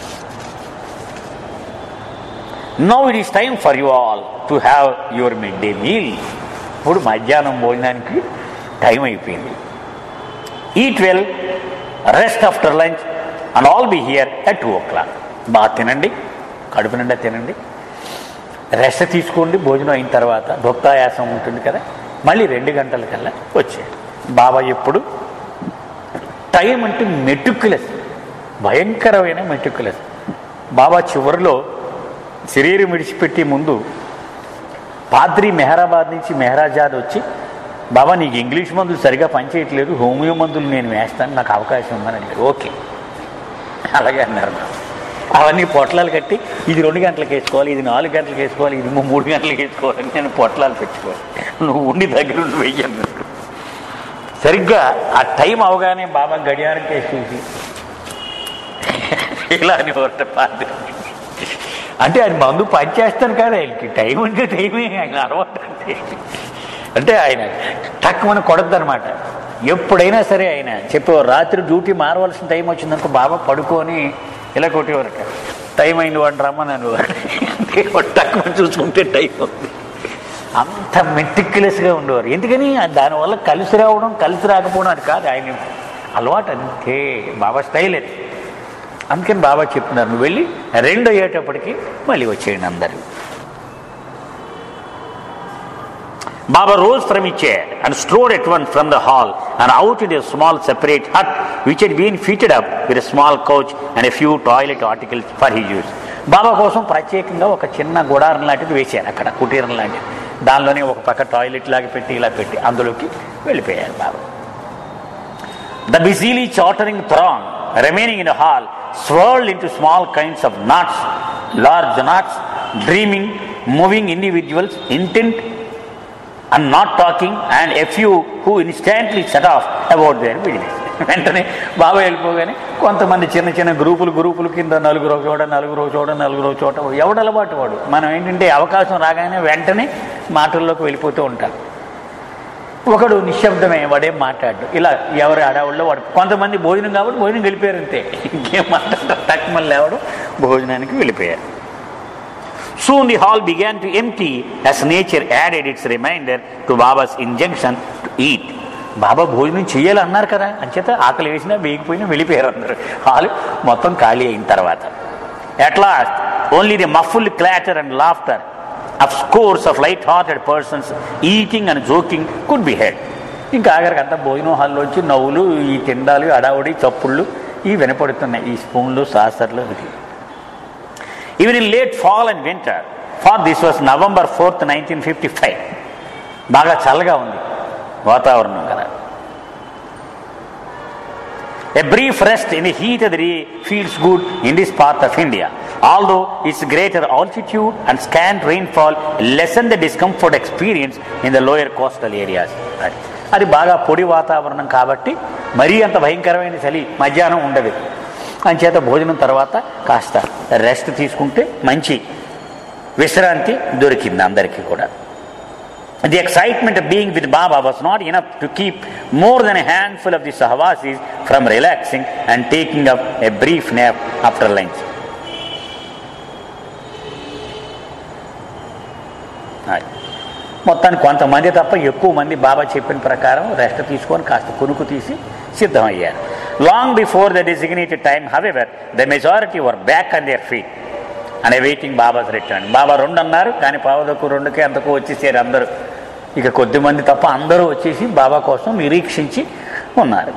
now it is time for you all to have your midday meal ఇప్పుడు మధ్యాహ్నం భోజనానికి టైం అయిపోయింది ఈ twelve rest after lunch and all be here at two o'clock బాగా తినండి కడుపు నిండా తినండి రెస్ట్ తీసుకోండి భోజనం అయిన తర్వాత భక్తాయాసం ఉంటుంది కదా మళ్ళీ రెండు గంటలకల్లా వచ్చాడు బాబా ఎప్పుడు టైం అంటే మెటుకులెస్ భయంకరమైన మెటుకులెస్ బాబా చివరిలో శరీరం విడిచిపెట్టే ముందు పాద్రి మెహరాబాద్ నుంచి మెహరాజాద్ వచ్చి బాబా నీకు ఇంగ్లీష్ మందులు సరిగా పనిచేయట్లేదు హోమియో మందులు నేను వేస్తాను నాకు అవకాశం ఉందని అడిగారు ఓకే అలాగే అన్నారు బాబా. అవన్నీ పొట్లాలు కట్టి ఇది రెండు గంటలకు వేసుకోవాలి ఇది నాలుగు గంటలకు వేసుకోవాలి ఇది మూడు గంటలకు వేసుకోవాలి అని నేను పొట్లాలు పెట్టుకోవాలి నువ్వు ఉండి దగ్గర ఉండి వెయ్యను సరిగ్గా ఆ టైం అవగానే బాబా గడియారం కేసు చూసి ఇలా అని ఒకటి పాద్రి అంటే ఆయన మందు పనిచేస్తాను కదా ఆయనకి టైం అంటే టైమే ఆయన అలవాటు అంటే అంటే ఆయన టక్కుమని కొడద్దు అనమాట ఎప్పుడైనా సరే ఆయన చెప్పేవారు రాత్రి డ్యూటీ మారవలసిన టైం వచ్చిందనుకో బాబా పడుకొని ఇలా కొట్టేవారట టైం అయింది వాడిని రమ్మని అనేవారు టక్కుమని చూసుకుంటే టైం ఉంది అంత మెటిక్యులస్గా ఉండేవారు ఎందుకని దానివల్ల కలిసి రావడం కలిసి రాకపోవడం అది కాదు ఆయన అలవాటు అంతే బాబా స్టైల్ అది అందుకని బాబా చెప్తున్నారు నువ్వు వెళ్ళి రెండు అయ్యేటప్పటికి మళ్ళీ వచ్చేయండి అందరూ Baba rose from his chair and strode at once from the hall and out into a small separate hut which had been fitted up with a small couch and a few toilet articles for his use. బాబా కోసం ప్రత్యేకంగా ఒక చిన్న గుడారం లాంటిది వేశారు అక్కడ కుటీరం లాంటిది దానిలోనే ఒక పక్క టాయిలెట్ లాగా పెట్టి ఇలా పెట్టి అందులోకి వెళ్ళిపోయారు బాబా The busily chattering throng remaining in the hall swirled into small kinds of knots, large knots, dreaming, moving individuals, intent and not talking, and a few who instantly set off about their business. వెంటనే బాబా వెళ్ళిపోగానే కొంతమంది చిన్న చిన్న గ్రూపులు గ్రూపులు కింద నలుగురు ఒక చోట నలుగురు ఒక చోట నలుగురు ఒక చోట ఎవడు అలవాటు వాడు మనం ఏంటంటే అవకాశం రాగానే వెంటనే మాటల్లోకి వెళ్ళిపోతూ ఉంటాం ఒకడు నిశ్శబ్దమే వాడేం మాట్లాడు ఇలా ఎవరి అడవుల్లో వాడు కొంతమంది భోజనం కాబట్టి భోజనం వెళ్ళిపోయారు అంతే ఇంకేం మాట్లాడతారు టక్ మళ్ళీ ఎవడు భోజనానికి వెళ్ళిపోయారు Soon the hall began to empty as nature added its reminder to Baba's injunction to eat. బాబా భోజనం చెయ్యాలి అన్నారు కదా అంచేత ఆకలి వేసినా వేగిపోయినా వెళ్ళిపోయారు అందరు హాల్ మొత్తం ఖాళీ అయిన తర్వాత at last only the muffled clatter and laughter of scores of light hearted persons eating and joking could be heard ఇంకా ఆఖరికి అంతా భోజనం హాల్లోంచి నవ్వులు ఈ తిండాలు అడావుడి చప్పుళ్ళు ఇవి వినపడుతున్నాయి ఈ స్పూన్లు సాసర్లు ఇది even in late fall and winter for this was November fourth nineteen fifty five బాగా చల్లగా ఉంది వాతావరణం కదా A brief rest in the heat of the day feels good in this part of India. Although its greater altitude and scant rainfall lessen the discomfort experienced in the lower coastal areas. అది అది బాగా పొడి వాతావరణం కాబట్టి మరీ అంత భయంకరమైన చలి మధ్యాహ్నం ఉండదు అంచేత భోజనం తర్వాత కాస్త రెస్ట్ తీసుకుంటే మంచి విశ్రాంతి దొరికింది అందరికీ కూడా The excitement of being with Baba was not enough to keep more than a handful of the Sahavasis from relaxing and taking up a brief nap after lunch. అది. మొత్తానికి కొంతమంది తప్ప ఎక్కువ మంది బాబా చెప్పిన ప్రకారం రెస్ట్ తీసుకొని కాస్త కునుకు తీసి సిద్ధమయ్యారు long before the designated time however the majority were back on their feet and waiting Baba's return Baba రెండు అన్నారు కానీ పావుదకు రెండుకే అంతకు వచ్చేసారు అందరూ ఇక కొద్ది మంది తప్ప అందరూ వచ్చేసి బాబా కోసం నిరీక్షించి ఉన్నారు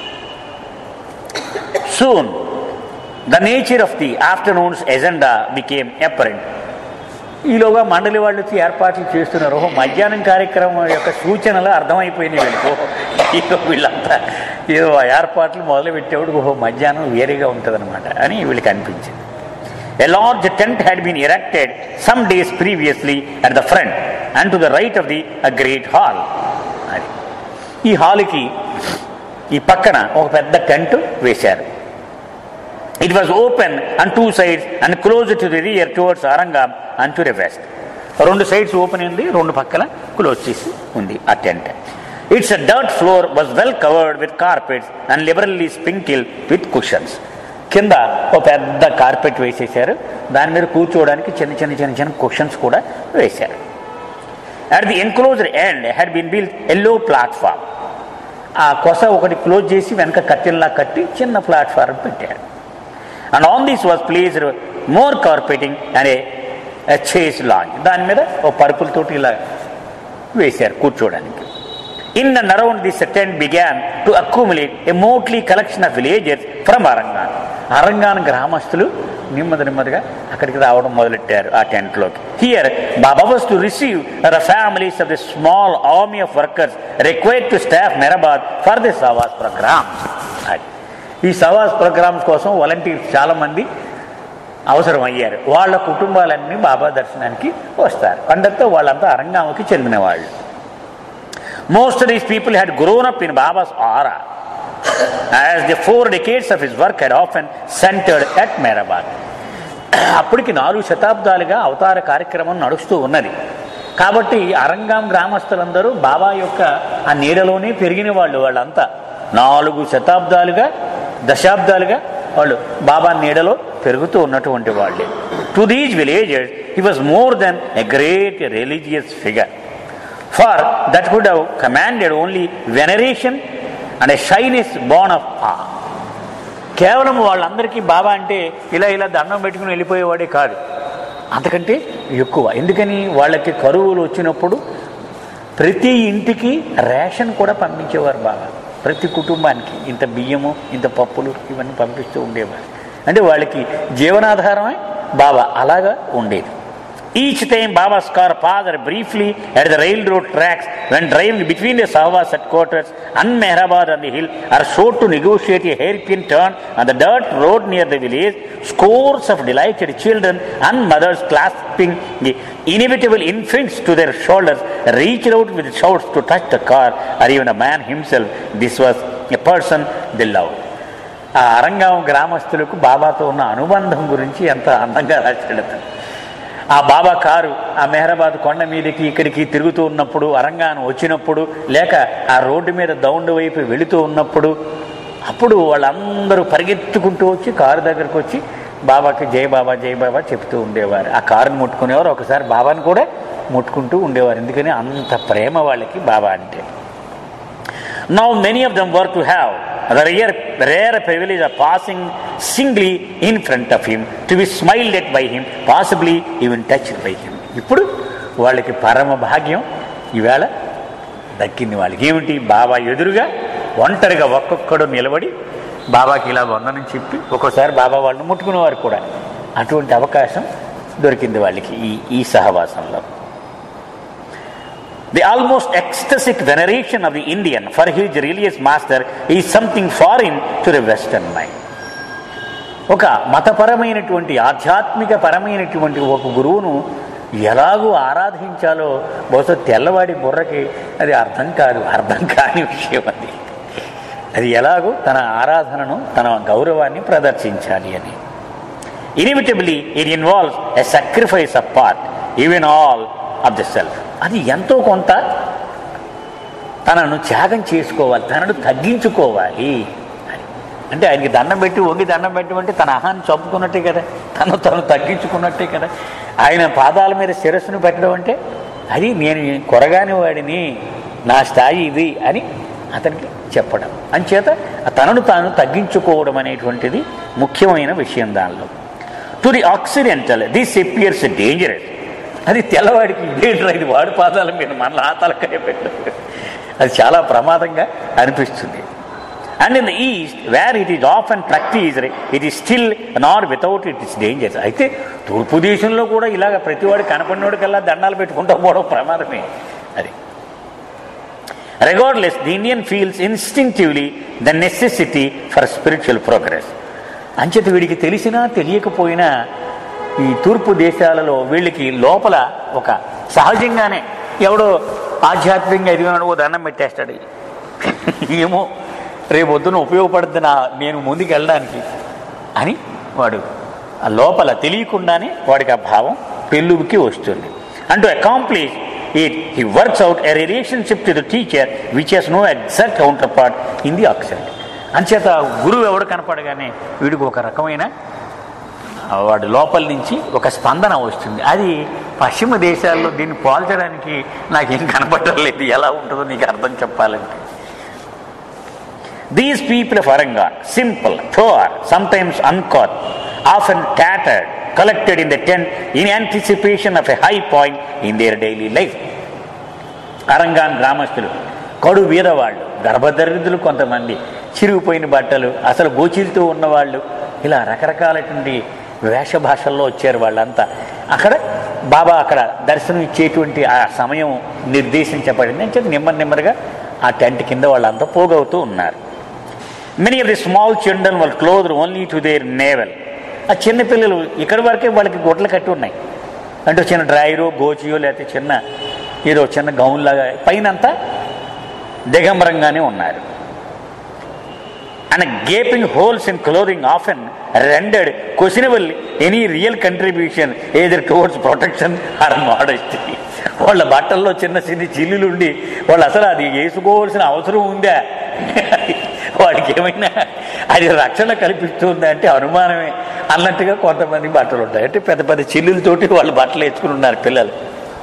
soon the nature of the afternoon's agenda became apparent ఈలోగా మండలి వాళ్ళు వచ్చి ఏర్పాట్లు చేస్తున్నారు ఓహో మధ్యాహ్నం కార్యక్రమం యొక్క సూచనలు అర్థమైపోయినాయి వీళ్ళకి ఓహో ఇక వీళ్ళంతా ఏదో ఆ ఏర్పాట్లు మొదలు పెట్టేవాడు ఓహో మధ్యాహ్నం వేరేగా ఉంటుందన్నమాట అని వీళ్ళకి అనిపించింది A large tent had been erected some days previously at the front and to the right of the a great hall. అది ఈ హాల్కి ఈ పక్కన ఒక పెద్ద టెంట్ వేశారు it was open and two sides and close to the rear towards Arangaon and to the west రెండు sides open ఉంది రెండు పక్కల క్లోజ్ చేసి ఉంది ఆ tent its dirt floor was well covered with carpets and liberally sprinkle with cushions కింద ఒక పెద్ద కార్పెట్ వేసేసారు దాని మీద కూర్చోవడానికి చిన్న చిన్న చిన్న చిన్న కుషన్స్ కూడా వేశారు at the enclosed end had been built a low platform ఆ కొస ఒకటి క్లోజ్ చేసి వెనక కట్టెల్లా కట్టి చిన్న ప్లాట్ఫారం పెట్టారు and on this was placed more carpeting and a chaise long దాని మీద ఓ పరుపులతోటి ఇలా వేశారు కూర్చోడానికి in and around this tent began to accumulate a motley collection of villages from Arangaon Arangaon గ్రామస్తులు నెమ్మది నెమ్మదిగా అక్కడికి రావడం మొదలెట్టారు ఆ టెంట్లోకి here Baba was to receive the families of the small army of workers required to staff Meherabad for the sahavas programmes అది ఈ సవాస్ ప్రోగ్రామ్స్ కోసం వాలంటీర్స్ చాలామంది అవసరం అయ్యారు వాళ్ళ కుటుంబాలన్నీ బాబా దర్శనానికి వస్తారు అందరితో వాళ్ళంతా అరంగామకి చెందిన వాళ్ళు most of these people had grown up in Baba's aura as the four decades of his work head off and centred at Meherabad అప్పటికి నాలుగు శతాబ్దాలుగా అవతార కార్యక్రమం నడుస్తూ ఉన్నది కాబట్టి అరంగాం గ్రామస్తులందరూ బాబా యొక్క ఆ నీడలోనే పెరిగిన వాళ్ళు వాళ్ళంతా నాలుగు శతాబ్దాలుగా దశాబ్దాలుగా వాళ్ళు బాబా నీడలో పెరుగుతూ ఉన్నటువంటి వాళ్ళే to these villages he was more than a great religious figure for that would have commanded only veneration and a shyness born of ఆ కేవలం వాళ్ళందరికీ బాబా అంటే ఇలా ఇలా దండం పెట్టుకుని వెళ్ళిపోయేవాడే కాదు అంతకంటే ఎక్కువ ఎందుకని వాళ్ళకి కరువులు వచ్చినప్పుడు ప్రతి ఇంటికి రేషన్ కూడా పంపించేవారు బాబా ప్రతి కుటుంబానికి ఇంత బియ్యము ఇంత పప్పులు ఇవన్నీ పంపిస్తూ ఉండేవారు అంటే వాళ్ళకి జీవనాధారమే బాబా అలాగా ఉండేది ఈచ్ టైమ్ బాబాస్ కార్ పాదర్ briefly at the railroad tracks when driving between the Sahavas headquarters on Meherabad on the hill or slow to negotiate a hairpin turn on the dirt road near the village scores of delighted children and mothers clasping the inevitable infants to their shoulders reach out with shouts to touch the car or even a man himself this was a person the love ఆ అరంగాం గ్రామస్తులకు బాబాతో ఉన్న అనుబంధం గురించి ఎంత అందంగా రాశాడు అతను. ఆ బాబా కారు ఆ మెహరాబాద్ కొండ మీదకి ఇక్కడికి తిరుగుతూ ఉన్నప్పుడు అరంగాను వచ్చినప్పుడు లేక ఆ రోడ్డు మీద దౌండు వైపు వెళుతూ ఉన్నప్పుడు అప్పుడు వాళ్ళందరూ పరిగెత్తుకుంటూ వచ్చి కారు దగ్గరకు వచ్చి బాబాకి జై బాబా జై బాబా చెప్తూ ఉండేవారు ఆ కారుని ముట్టుకునేవారు ఒకసారి బాబాని కూడా ముట్టుకుంటూ ఉండేవారు ఎందుకని అంత ప్రేమ వాళ్ళకి బాబా అంటే Now many of them were to have the rare, rare privilege of passing singly in front of him, to be smiled at by him, possibly even touched by him. ఇప్పుడు వాళ్ళకి పరమ భాగ్యం ఈవేళ దక్కింది వాళ్ళకి ఏమిటి బాబా ఎదురుగా ఒంటరిగా ఒక్కొక్కడు నిలబడి బాబాకి ఇలా వందనం చెప్పి ఒక్కోసారి బాబా వాళ్ళని ముట్టుకునేవారు కూడా అటువంటి అవకాశం దొరికింది వాళ్ళకి ఈ ఈ సహవాసంలో The almost ecstatic veneration of the Indian for his religious master is something foreign to the Western mind. ఒక మతపరమైనటువంటి ఆధ్యాత్మిక పరమైనటువంటి ఒక గురువును ఎలాగూ ఆరాధించాలో బహుశా తెల్లవాడి బుర్రకి అది అర్థం కాదు అర్థం కాని విషయం అది అది ఎలాగో తన ఆరాధనను తన గౌరవాన్ని ప్రదర్శించాలి అని inevitably it involves a sacrifice of part even all of the self అది ఎంతో కొంత తనను త్యాగం చేసుకోవాలి తనను తగ్గించుకోవాలి అని. అంటే ఆయనకి దండం పెట్టి వంగి దండం పెట్టమంటే తన అహాన్ని చంపుకున్నట్టే కదా తను తను తగ్గించుకున్నట్టే కదా ఆయన పాదాల మీద శిరస్సును పెట్టడం అంటే అది నేను కొరగాని వాడిని నా స్థాయి ఇది అని అతనికి చెప్పడం అంచేత తనను తాను తగ్గించుకోవడం అనేటువంటిది ముఖ్యమైన విషయం దానిలో to the occidental this appears dangerous అది తెల్లవాడికి ఇదేంట్రా ఇది వాడి పాదాల మీద మన ఆ తలకాయ పెట్టారు అది చాలా ప్రమాదంగా అనిపిస్తుంది and in the east where it is of and practice it is still not without it is dangers అయితే తూర్పు దేశంలో కూడా ఇలాగ ప్రతివాడు కనపడినోడికల్లా దండాలు పెట్టుకుంటూ పోవడం ప్రమాదమే అది Regardless, the Indian feels instinctively the necessity for spiritual progress. అంచేత వీడికి తెలిసినా తెలియకపోయినా ఈ తూర్పు దేశాలలో వీళ్ళకి లోపల ఒక సహజంగానే ఎవడో ఆధ్యాత్మికంగా ఎదిగినాడు ఓ దండం పెట్టేస్తాడు ఏమో రేపు పొద్దున ఉపయోగపడుద్ది నా నేను ముందుకు వెళ్ళడానికి అని వాడు ఆ లోపల తెలియకుండానే వాడికి ఆ భావం పెళ్ళుకి వస్తుంది అంటూ accomplish it he works out a relationship to the teacher which has no exact counterpart in the occident అంచేత గురువు ఎవడు కనపడగానే వీడికి ఒక రకమైన ఆ, వాడి లోపల నుంచి ఒక స్పందన వస్తుంది అది పశ్చిమ దేశాల్లో దీన్ని పోల్చడానికి నాకేం కనపడడం లేదు ఎలా ఉంటుందో నీకు అర్థం చెప్పాలంటే These people of Arangan, simple, poor, sometimes uncaught, often tattered, collected in the tent in anticipation of a high point in their daily life. అరంగాన్ గ్రామస్తులు కడు వీరవాళ్ళు గర్భదరిద్రులు కొంతమంది చిరిగిపోయిన బట్టలు అసలు గోచిరితో ఉన్నవాళ్ళు ఇలా రకరకాలటువంటి వేష భాషల్లో వచ్చారు వాళ్ళంతా అక్కడ బాబా అక్కడ దర్శనం ఇచ్చేటువంటి ఆ సమయం నిర్దేశించబడింది అని చెప్పి నెమ్మది నెమ్మదిగా ఆ టెంట్ కింద వాళ్ళంతా పోగవుతూ ఉన్నారు many of the small children వాళ్ళు close only to their navel ఆ చిన్న పిల్లలు ఇక్కడి వరకే వాళ్ళకి గుడ్లు కట్టి ఉన్నాయి అంటే చిన్న డ్రైరో గోచియో లేకపోతే చిన్న ఏదో చిన్న గౌన్ లాగా పైనంతా దిగంబరంగానే ఉన్నారు and gaping holes in clothing often rendered questionable any real contribution either towards protection or modesty వాళ్ళ బట్టల్లో చిన్న చిన్న చిల్లులు ఉండి వాళ్ళు అసలు అది వేసుకోవాల్సిన అవసరం ఉందా వాడికి ఏమైనా అది రక్షణ కల్పిస్తుందా అంటే అనుమానమే అన్నట్టుగా కొంతమంది బట్టలు ఉంటాయి అంటే పెద్ద పెద్ద చిల్లులతోటి వాళ్ళు బట్టలు వేసుకుని ఉన్నారు పిల్లలు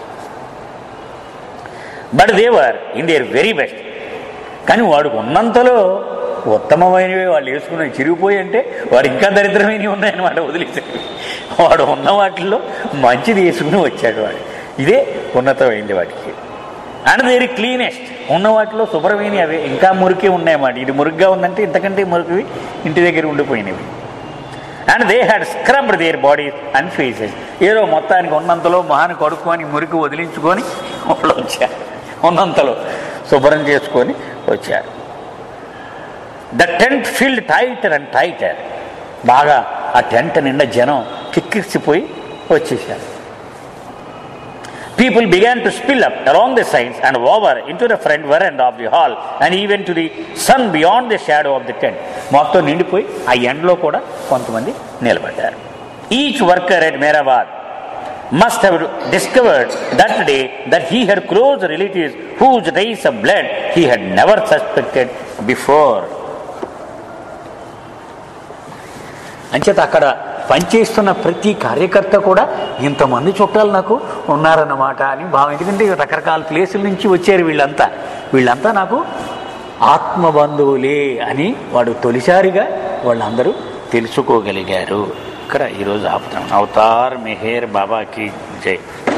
but they were in their very best కానీ వాడికి ఉన్నంతలో ఉత్తమమైనవి వాళ్ళు వేసుకున్న చిరిగిపోయి అంటే వాడు ఇంకా దరిద్రమైనవి ఉన్నాయన్నమాట వదిలేసాడు వాడు ఉన్న వాటిల్లో మంచిది వేసుకుని వచ్చాడు వాడు ఇదే ఉన్నతమైంది వాడికి అండ్ వెరీ క్లీనెస్ట్ ఉన్న వాటిలో శుభ్రమైన అవి ఇంకా మురికి ఉన్నాయన్నమాట ఇది మురిగ్గా ఉందంటే ఇంతకంటే మురికివి ఇంటి దగ్గర ఉండిపోయినవి and they had scrubbed their bodies and faces ఏదో మొత్తానికి ఉన్నంతలో మొహాన్ని కడుక్కొని మురికి వదిలించుకొని వాళ్ళు వచ్చారు ఉన్నంతలో శుభ్రం చేసుకొని వచ్చారు the tent filled tighter and tighter బాగా ఆ టెంట్ నిండా జనం కిక్కిసిపోయి వచ్చేసారు People began to spill up along the sides and over into the front veranda of the hall and even to the sun beyond the shadow of the tent. మొత్తం నిండిపోయి ఆ ఎండలో కూడా కొంతమంది నిలబడ్డారు each worker at Meherabad must have discovered that day that he had close relatives whose race of blood he had never suspected before. అంచేత అక్కడ పనిచేస్తున్న ప్రతి కార్యకర్త కూడా ఇంతమంది చుట్టాలు నాకు ఉన్నారన్నమాట అని భావం ఎందుకంటే రకరకాల ప్లేసుల నుంచి వచ్చారు వీళ్ళంతా వీళ్ళంతా నాకు ఆత్మబంధువులే అని వాడు తొలిసారిగా వాళ్ళందరూ తెలుసుకోగలిగారు ఇక్కడ ఈరోజు ఆపుతాం అవతార్ మెహేర్ బాబాకి జై